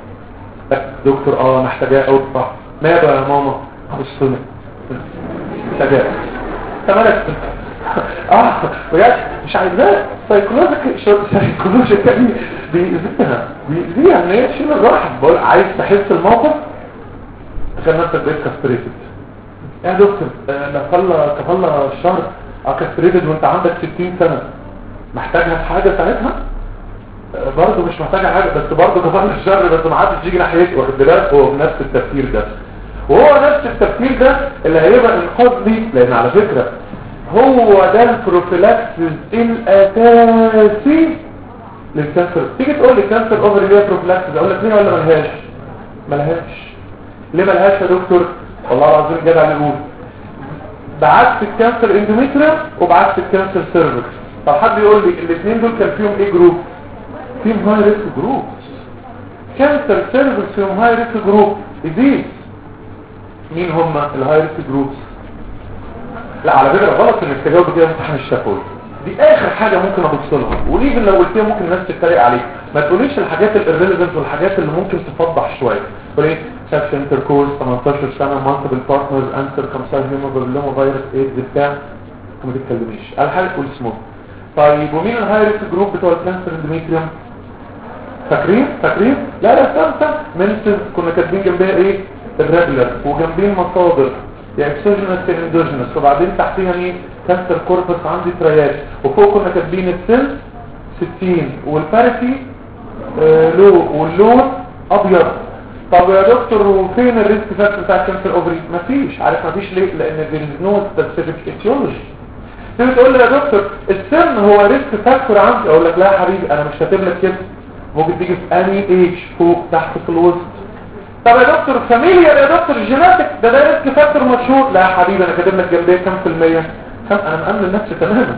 دكتور اه محتاجاه قوي صح ماذا يا ماما خصني محتاجاه تمالك اه بجد مش عايزاه سايكولوجيك سايكولوجيكالي بيأذيها بيأذيها ان هي تشيل الرحم بقول عايز تحس الموقف تخيل نفسك بقيت كاستريتد يا دكتور كفالة كفالة الشهر اه كاستريتد وانت عندك 60 سنة محتاجها في حاجة ساعتها برضه مش محتاجة حاجة بس برضه كفالة الشهر بس ما عادش يجي ناحيته واخد بالك هو بنفس التفكير ده وهو نفس التفكير ده اللي هيبقى انقاذ لي لان على فكرة هو ده البروفيلاكسس الاساسي للكانسر تيجي تقول لي كانسر اوفر ليه بروفيلاكسس اقول لك ليه ولا ملهاش ملهاش ليه ملهاش يا دكتور والله العظيم جدع اللي يقول بعكس الكانسر اندوميتريوم وبعكس الكانسر سيرفكس طب حد يقول لي الاثنين دول كان فيهم ايه جروب فيهم هاي ريسك جروب كانسر سيرفكس فيهم هاي ريسك جروب دي مين هم الهاي ريسك جروبس لا على فكره غلط انك تجاوب كده امتحان الشفوي دي اخر حاجه ممكن ابص لها وليفن لو قلتيها ممكن الناس تتريق عليك ما تقوليش الحاجات الريليفنت والحاجات اللي ممكن تفضح شويه تقول ايه سكس انتركورس 18 سنه مالتيبل بارتنرز انسر كمسار هيموجلوبين فيروس ايدز بتاع ما تتكلميش الحاجه تقول اسمه طيب ومين الهاي ريسك جروب بتوع الكانسر اندوميتريوم فاكرين فاكرين لا لا استنى استنى منسز كنا كاتبين جنبها ايه الريجولار وجنبين مصادر يا اكسوجينس يا اندوجينس وبعدين تحتيها مين كانسر كوربس عندي تريات وفوق كنا كاتبين السن 60 والفارسي آه لو واللون ابيض طب يا دكتور وفين الريسك فاكتور بتاع الكانسر اوفري مفيش عارف مفيش ليه لان there نو سبيسيفيك اتيولوجي تيجي تقول لي يا دكتور السن هو ريسك فاكتور عندي اقول لك لا يا حبيبي انا مش كاتب لك كده ممكن تيجي في اني ايج فوق تحت في الوسط طب يا دكتور فاميليا يا دكتور جيناتك ده ده ريسك فاكتور مشهور لا يا حبيبي انا كاتب لك جنبيه كام في المية خم... انا مأمن نفسي تماما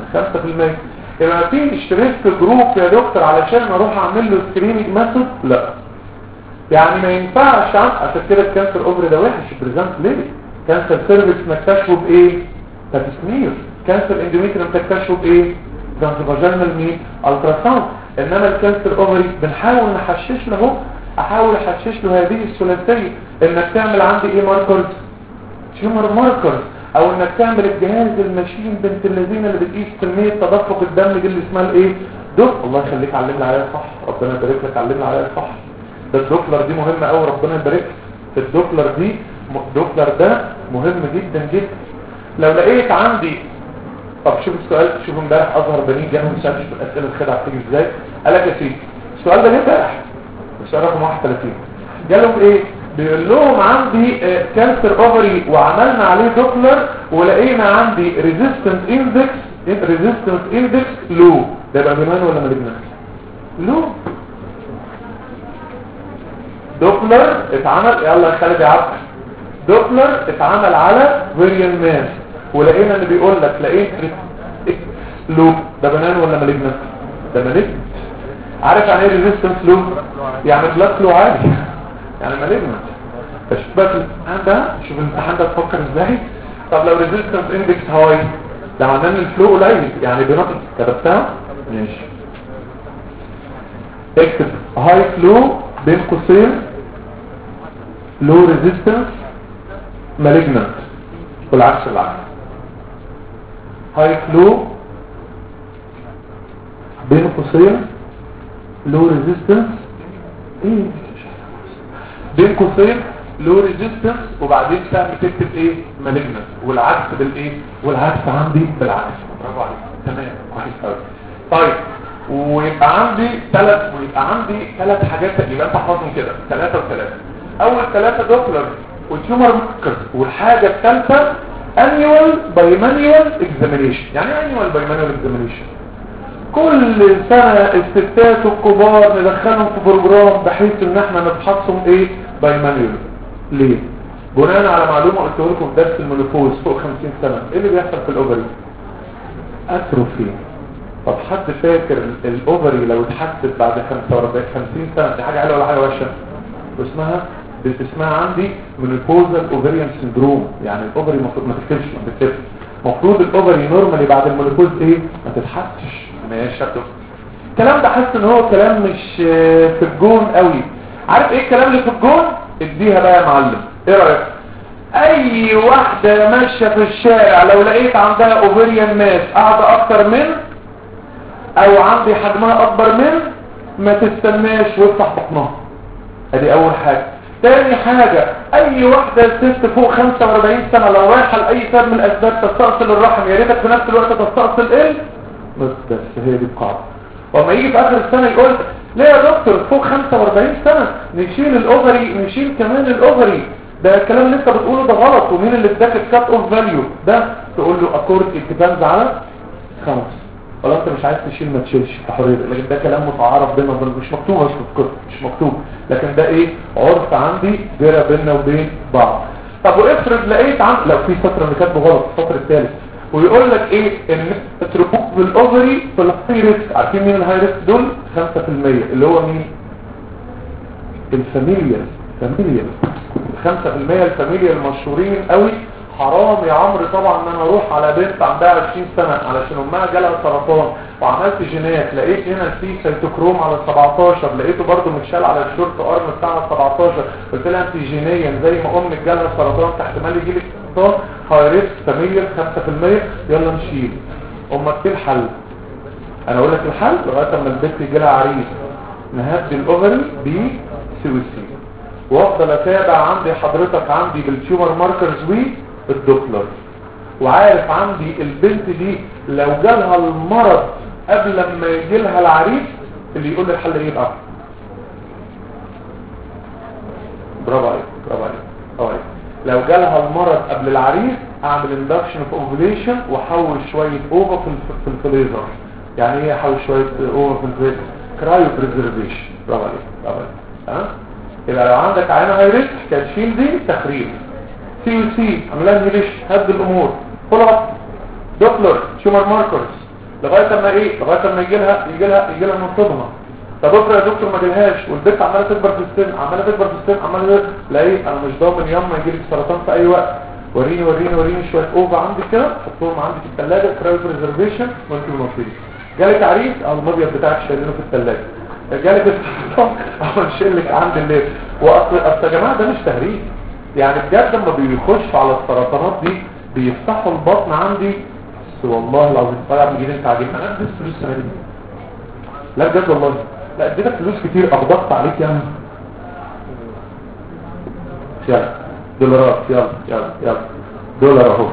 5% يبقى مفيش ريسك جروب يا دكتور علشان اروح اعمل له سكريننج ميثود لا يعني ما ينفعش عن عشان كده الكانسر اوفري ده وحش بريزنت ليه كانسر سيرفكس نكتشفه بايه تسمير كانسر اندوميتريوم تكتشفه بايه ترانسفاجينال مين التراساوند انما الكانسر اوفري بنحاول نحشش له اهو احاول احشش له هذه الثلاثيه انك تعمل عندي ايه ماركرز تيومر ماركرز او انك تعمل الجهاز الماشين بنت الذين اللي بتقيس كميه تدفق الدم دي اللي اسمها الايه دوك الله يخليك علمنا عليها صح ربنا يبارك لك علمنا عليها صح ده الدوبلر دي مهمه قوي ربنا يبارك الدوبلر دي الدوبلر ده مهم جدا جدا لو لقيت عندي طب شوف السؤال شوف امبارح اظهر بنين جانا ما سالش في الاسئله الخدعه بتيجي ازاي قال لك يا سيدي السؤال ده جه امبارح السؤال رقم 31 جالهم ايه بيقول لهم عندي كانسر اوفري وعملنا عليه دوبلر ولقينا عندي ريزيستنس اندكس ريزيستنس اندكس لو ده يبقى بنان ولا مالجنان لو دوبلر اتعمل يلا يا خالد يا عبد دوبلر اتعمل على فيريان مان ولقينا اللي بيقول لك لقيت لو ده بنان ولا مالجنان ده مالجنان عارف يعني ايه ريزيستنس لو يعني بلاك لو عادي يعني مالجنان بس بقى الامتحان ده شوف الامتحان ده تفكر ازاي طب لو ريزيستنس اندكس هاي ده معناه ان الفلو قليل يعني بنقص كتبتها ماشي اكتب هاي فلو بين قوسين لو ريزيستنس مالجنانت والعكس العكس هاي فلو بين قوسين لو ريزيستنس ايه بين قوسين لو ريزيستنس وبعدين تعمل تكتب ايه مالجنانت والعكس بالايه والعكس عندي بالعكس برافو عليك تمام كويس قوي طيب ويبقى عندي ثلاث ويبقى عندي ثلاث حاجات يبقى انت حافظهم كده ثلاثه وثلاثه اول ثلاثه دوبلر والتيومر ماركرز والحاجه الثالثه annual bimanual examination يعني ايه annual bimanual examination كل سنة الستات الكبار ندخلهم في بروجرام بحيث ان احنا نفحصهم ايه بايمانيول ليه بناء على معلومة قلت لكم في درس المونوبوز فوق 50 سنة ايه اللي بيحصل في الاوفري اتروفي طب حد فاكر الاوفري لو اتحسد بعد 45 50 سنة دي حاجة حلوة ولا حاجة وحشة اسمها اسمها عندي مونوبوزال اوفريان سندروم يعني الاوفري المفروض ما تكتبش ما تكتبش المفروض الاوفري نورمالي بعد المونوبوز ايه ما تتحسش ماشي الكلام ده حاسس ان هو كلام مش في الجون قوي عارف ايه الكلام اللي في الجون اديها بقى يا معلم ايه رايك اي واحدة ماشية في الشارع لو لقيت عندها اوفريان ماس قاعدة اكتر من او عندي حجمها اكبر من ما تستناش وافتح بطنها ادي اول حاجة تاني حاجة اي واحدة ست فوق 45 سنة لو رايحة لاي سبب من الاسباب تستأصل الرحم يا ريتك في نفس الوقت تستأصل ايه بس بس هي دي القاعدة وما يجي في اخر السنة يقول ليه يا دكتور فوق 45 سنة نشيل الاوفري نشيل كمان الاوفري ده الكلام اللي انت بتقوله ده غلط ومين اللي اداك الكات اوف فاليو ده تقول له اكورد التبانز على خمس ولا انت مش عايز تشيل ما تشيلش تحرير لكن ده كلام متعارف بيننا وبين مش مكتوب مش مكتوب مش مكتوب لكن ده ايه عرف عندي جرى بيننا وبين بعض طب وافرض لقيت عند لو في سطر اللي كاتبه غلط السطر الثالث ويقول لك ايه ان تربوك بالاوفري في الهاي ريسك عارفين مين الهاي ريسك دول 5% اللي هو مين الفاميليا فاميليا 5% الفاميليا المشهورين قوي حرام يا عمرو طبعا ان انا اروح على بنت عندها 20 سنة علشان امها جالها سرطان وعملت جينات لقيت هنا في سيتوكروم على 17 لقيته برضو متشال على الشورت ارم بتاعها 17 قلت لها انت جينيا زي ما امك جالها سرطان احتمال يجي لك سرطان هاي ريسك فاميليا 5% يلا نشيل امك ايه الحل انا اقول لك الحل لغايه اما البنت يجي لها عريس نهدي الاوفري بسويسي وافضل اتابع عندي حضرتك عندي بالتيومر ماركرز والدوبلر وعارف عندي البنت دي لو جالها المرض قبل ما يجي لها العريس اللي يقول لي الحل ايه بقى برافو عليك برافو عليك برافو عليك لو جالها المرض قبل العريس اعمل اندكشن اوف اوفيليشن واحول شويه اوفا في الف- في الفليزر يعني ايه احول شويه اوفا في الفليزر كرايو بريزرفيشن برافو عليك برافو عليك ها يبقى لو عندك عينه هاي ريسك كاتشيل دي تخريب سي يو سي عملها انهيبيشن هد الامور فولو اب دوبلر تيومر ماركرز لغايه اما ايه لغايه اما يجي لها يجي لها يجي لها منتظمه طب افرض يا دكتور ما جالهاش والبنت عماله تكبر في السن عماله تكبر في السن عماله لا ايه انا مش ضامن يوم ما يجي لك سرطان في اي وقت وريني وريني وريني شويه اوفا عندك كده حطهم عندي في الثلاجه كرايو بريزرفيشن وانت بنصيب جالك عريس او المبيض بتاعك شايلينه في الثلاجه جالك السرطان او نشيل لك عند الليل واصل اصل يا جماعه ده مش تهريج يعني بجد لما بيخش على السرطانات دي بيفتحوا البطن عندي بس والله العظيم طالع من جديد انت عاجبني انا اديت فلوس السنه دي لا بجد والله لا اديتك فلوس كتير اغضبت عليك يعني يلا دولارات يلا يلا يلا دولار اهو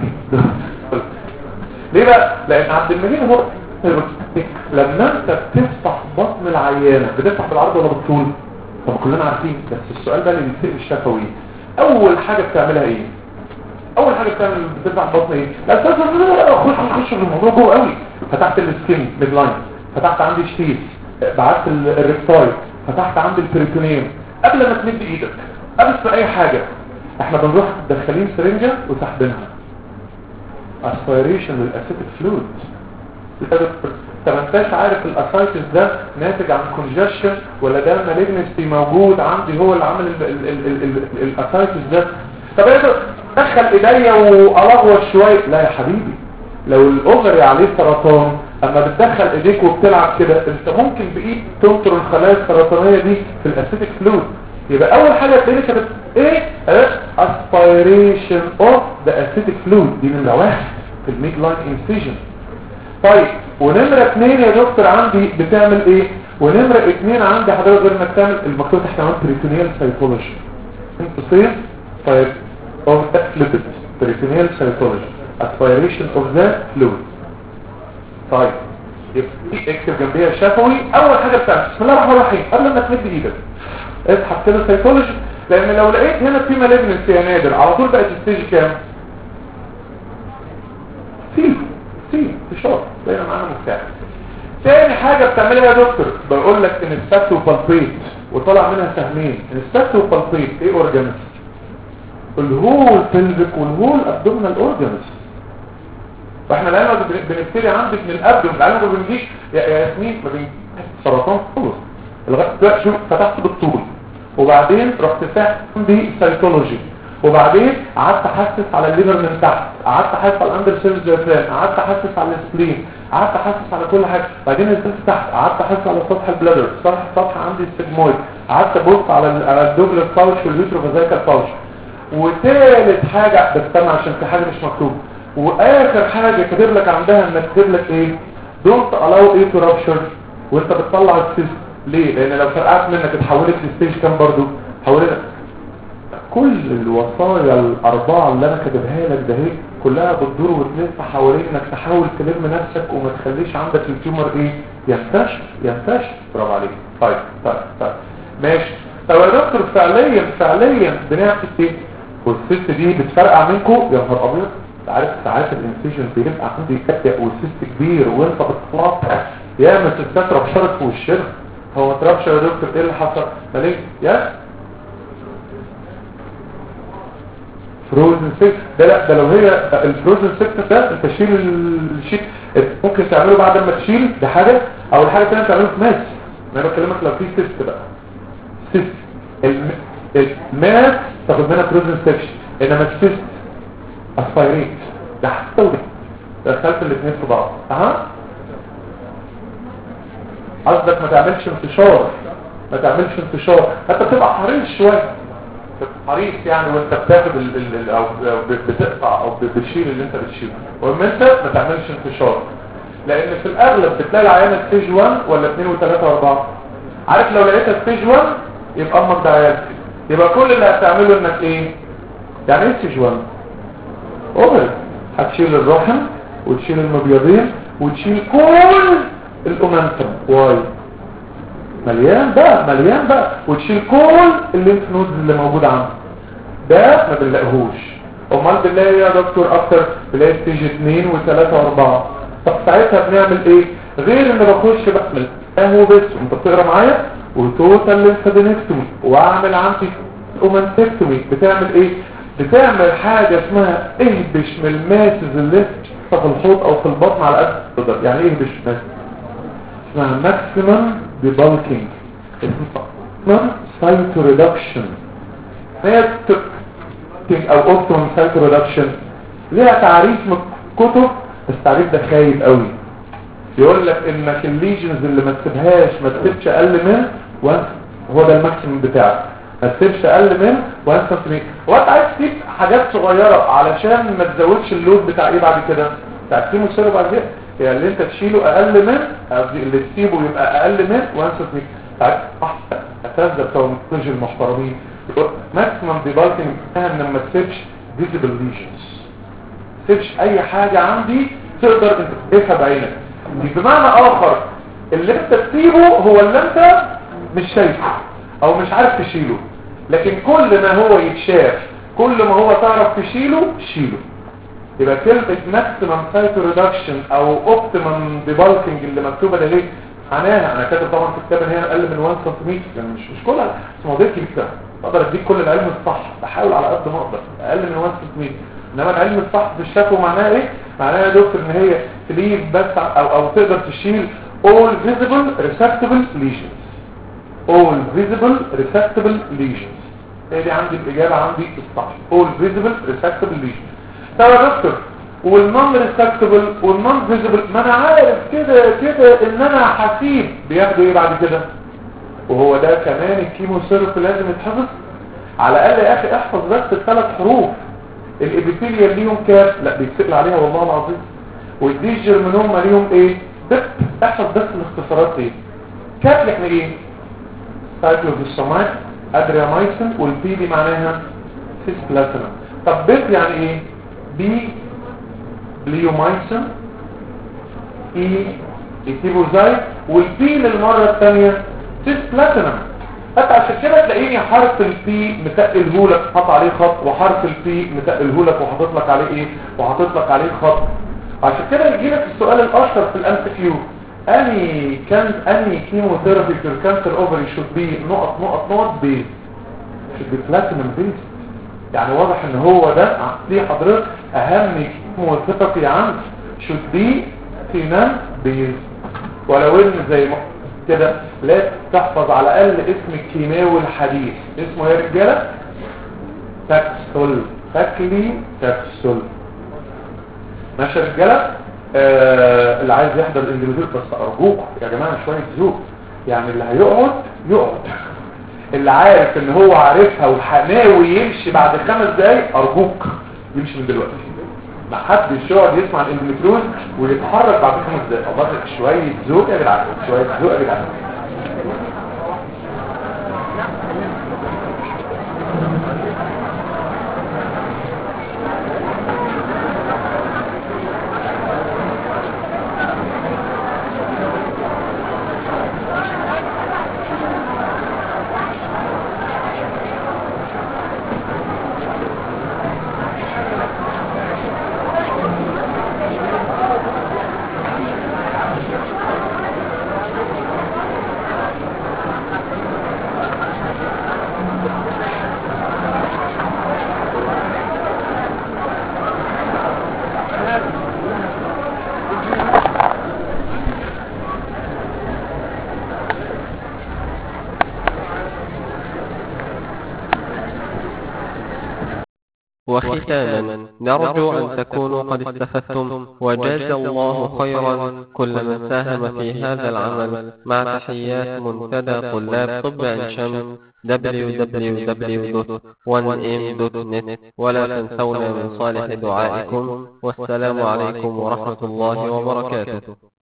ليه بقى لان عبد المجيد هو لما انت بتفتح بطن العيانه بتفتح بالعرض ولا بالطول طب كلنا عارفين بس السؤال ده اللي بيصير الشفوي اول حاجه بتعملها ايه اول حاجه بتعمل بتفتح بطن ايه لا لا لا لا خش خش في الموضوع جوه قوي فتحت السكين ميد لاين فتحت عندي شتيت بعت الريكتاي فتحت عندي البريتونيوم قبل ما تمد ايدك قبل في اي حاجه احنا بنروح داخلين سرنجه وسحبينها اسبيريشن للاسيتيك فلويد انت ما انتش عارف الاسايتس ده ناتج عن كونجكشن ولا ده مالجنسي موجود عندي هو اللي عامل الاسايتس ده طب ايه دخل ايديا والغوش شويه لا يا حبيبي لو الاوفري عليه سرطان اما بتدخل ايديك وبتلعب كده انت ممكن بايد تنطر الخلايا السرطانيه دي في الاسيتيك فلويد يبقى اول حاجه تلاقي كانت ايه aspiration of the acidic fluid دي نمره واحد في الميد لاين انسيجن طيب ونمرة اتنين يا دكتور عندي بتعمل ايه ونمرة اتنين عندي حضرتك غير انك تعمل المكتوب تحت عنوان بريتونيال سايكولوجي انتصير طيب of the fluid peritoneal cytology aspiration of the fluid طيب يبقى اكتب جنبيها شفوي اول حاجة بتعمل بسم الله الرحمن الرحيم قبل ما تمد ايدك اسحب كده سايكولوجي لان لو لقيت هنا في مالجنسي يا نادر على طول بقت الستيج كام سي سي اشاره بقينا معانا مفتاح تاني حاجة بتعملها يا دكتور بقول لك ان السبت وبالبيت وطلع منها سهمين ان السبت وبالبيت ايه اورجانيز الهول بلفيك والهول ابدومينال اورجانيز واحنا الان بنبتدي عندك من الابدوم العيال ما بنجيش يا يا ياسمين ما بنجيش سرطان خالص لغايه دلوقتي شوف فتحت بالطول وبعدين رحت فاهم بسيتولوجي وبعدين قعدت احسس على الليفر من تحت قعدت احسس على الاندر سيرفيس ديافرام قعدت احسس على السبلين قعدت احسس على كل حاجه بعدين نزلت تحت قعدت احسس على سطح البلادر سطح سطح عندي السيجمويد قعدت ابص على ال- على الدوبلر باوش واليوتروفازايكال باوش وثالث حاجه بستنى عشان في حاجه مش مكتوبه واخر حاجه كاتب لك عندها انك كاتب لك ايه دونت الاو ايه تو رابشر وانت بتطلع السيست ليه لان لو فرقعت منك اتحولت لستيج كام برضو حولت كل الوصايا الأربعة اللي أنا كاتبها لك ده هي كلها بتدور وتلف حوالين إنك تحاول تلم نفسك وما تخليش عندك التيومر إيه ينتشر ينتشر برافو عليك طيب طيب طيب ماشي طب يا دكتور فعليا فعليا بنعمل إيه والست دي بتفرقع منكم يا نهار أبيض عارف ساعات الانفيجن بيبقى عندي كتة والسيست كبير وانت بتطلع يا ما ستات ربشرت في وشنا هو ما تربش يا دكتور ايه اللي حصل مالك يا فروزن سيكت ده لا ده لو هي الفروزن سيكت ده انت تشيل الشيء ممكن تعمله بعد ما تشيل ده حاجة او الحاجة الثانيه تعمله في ماس انا بكلمك لو في سيست بقى سيست الم- الماس تاخد منها فروزن سيكشن انما السيست اسبايريت ده حتى ودي دخلت الاثنين في بعض اها قصدك ما تعملش انتشار ما تعملش انتشار انت بتبقى حريص شويه بتبقى حريص يعني وانت بتاخد ال ال ال او ب- بتقطع او ب- بتشيل اللي انت بتشيله المهم انت ما تعملش انتشار لان في الاغلب بتلاقي العيانه ستيج 1 ولا 2 و3 و4 عارف لو لقيتها ستيج 1 يبقى امك ده عيال يبقى كل اللي هتعمله انك ايه يعني ايه ستيج 1 اوفر هتشيل الرحم وتشيل المبيضين وتشيل كل الاومنتم واي مليان بقى مليان بقى وتشيل كل الليمف نودز اللي موجود عندك ده ما بنلاقيهوش امال بنلاقي إيه يا دكتور اكتر بنلاقي ستيج 2 و3 و4 طب ساعتها بنعمل ايه غير ان بخش بعمل اهو بس انت بتقرا معايا وتوتال ليمفادينكتومي واعمل عندي اومنتكتومي بتعمل ايه بتعمل حاجه اسمها اهبش من الماسز اللي في الحوض او في البطن على قد تقدر يعني ايه اهبش ماسز اسمها ماكسيمم ديبالكينج اسمها سايتو ريدكشن هي تك او اوبتيمم سايتو ريدكشن ليها تعريف من الكتب بس التعريف ده خايب قوي يقول لك انك الليجنز اللي ما تسيبهاش ما تسيبش اقل من 1 هو ده الماكسيمم بتاعك ما تسيبش اقل من 1 سنتيمتر هو انت عايز تسيب حاجات صغيره علشان ما تزودش اللود بتاع ايه بعد كده بتاع الكيمو سيرو بعد كده يعني اللي انت تشيله اقل من قصدي اللي تسيبه يبقى اقل من 1 سنتيمتر ساعات اساتذه بتوع المونتاج المحترمين ماكسيمم ديبالكينج ان ما تسيبش فيزيبل ليجنز تسيبش اي حاجة عندي تقدر انت تشوفها بعينك بمعنى اخر اللي انت تسيبه هو اللي انت مش شايفه او مش عارف تشيله لكن كل ما هو يتشاف كل ما هو تعرف تشيله شيله يبقى كلمة ماكسيمم سايتو ريدكشن او اوبتيمم ديبالكينج اللي مكتوبة ده ليه معناها انا كاتب طبعا في الكتاب ان هي اقل من 1 سم يعني مش مش كلها بس مواضيع كبيره اقدر اديك كل العلم الصح بحاول على قد ما اقدر اقل من 1 سم انما العلم الصح في الشكوى معناها ايه معناها يا دكتور ان هي تليف بس او او تقدر تشيل all visible resectable lesions all visible resectable lesions هي دي عندي الاجابه عندي الصح all visible resectable lesions طب يا دكتور والنون ريسبتبل والنون فيزبل ما انا عارف كده كده ان انا هسيب بياخدوا ايه بعد كده وهو ده كمان الكيمو سيرف لازم يتحفظ على الاقل يا اخي احفظ بس الثلاث حروف الابيثيليال ليهم كام لا بيتسال عليها والله العظيم والديجرمينوما ليهم ايه بس احفظ بس الاختصارات دي كاب احنا ايه سايكلوفيسومايد ادريامايسين والبي دي معناها سيس بلاتينم طب بيت يعني ايه بي بليومايسين اي ايتيبوزايد والبي للمرة الثانية سيس بلاتينم حتى عشان كده تلاقيني حرف البي متقله لك حاطط عليه خط وحرف البي متقله لك وحاطط لك عليه ايه وحاطط لك عليه خط عشان كده يجي لك السؤال الاشهر في الام كيو اني كان اني كيموثيرابي في الكانسر اوفري شود بي نقط نقط نقط بي شود بي بلاتينم بيس يعني واضح ان هو ده دي حضرتك اهم كيموثيرابي عندك شود بي سينان بيز ولو ان زي ما كده لا تحفظ على الاقل اسم الكيماوي الحديث اسمه يا رجاله تاكسول تاكلي تاكسول ماشي يا رجاله آه اللي عايز يحضر الاندليزي بس ارجوكم يا جماعه شويه ذوق يعني اللي هيقعد يقعد اللي عارف ان هو عارفها وحناوي يمشي بعد خمس دقايق ارجوك يمشي من دلوقتي ما حدش يقعد يسمع الاندوميتريوز ويتحرك بعد خمس دقايق الله شويه ذوق يا جدعان شويه ذوق يا جدعان وختاما نرجو أن تكونوا قد استفدتم وجاز الله خيرا كل من ساهم في هذا العمل مع تحيات منتدى طلاب طب عين شمس www.1m.net ولا تنسونا من صالح دعائكم والسلام عليكم ورحمة الله وبركاته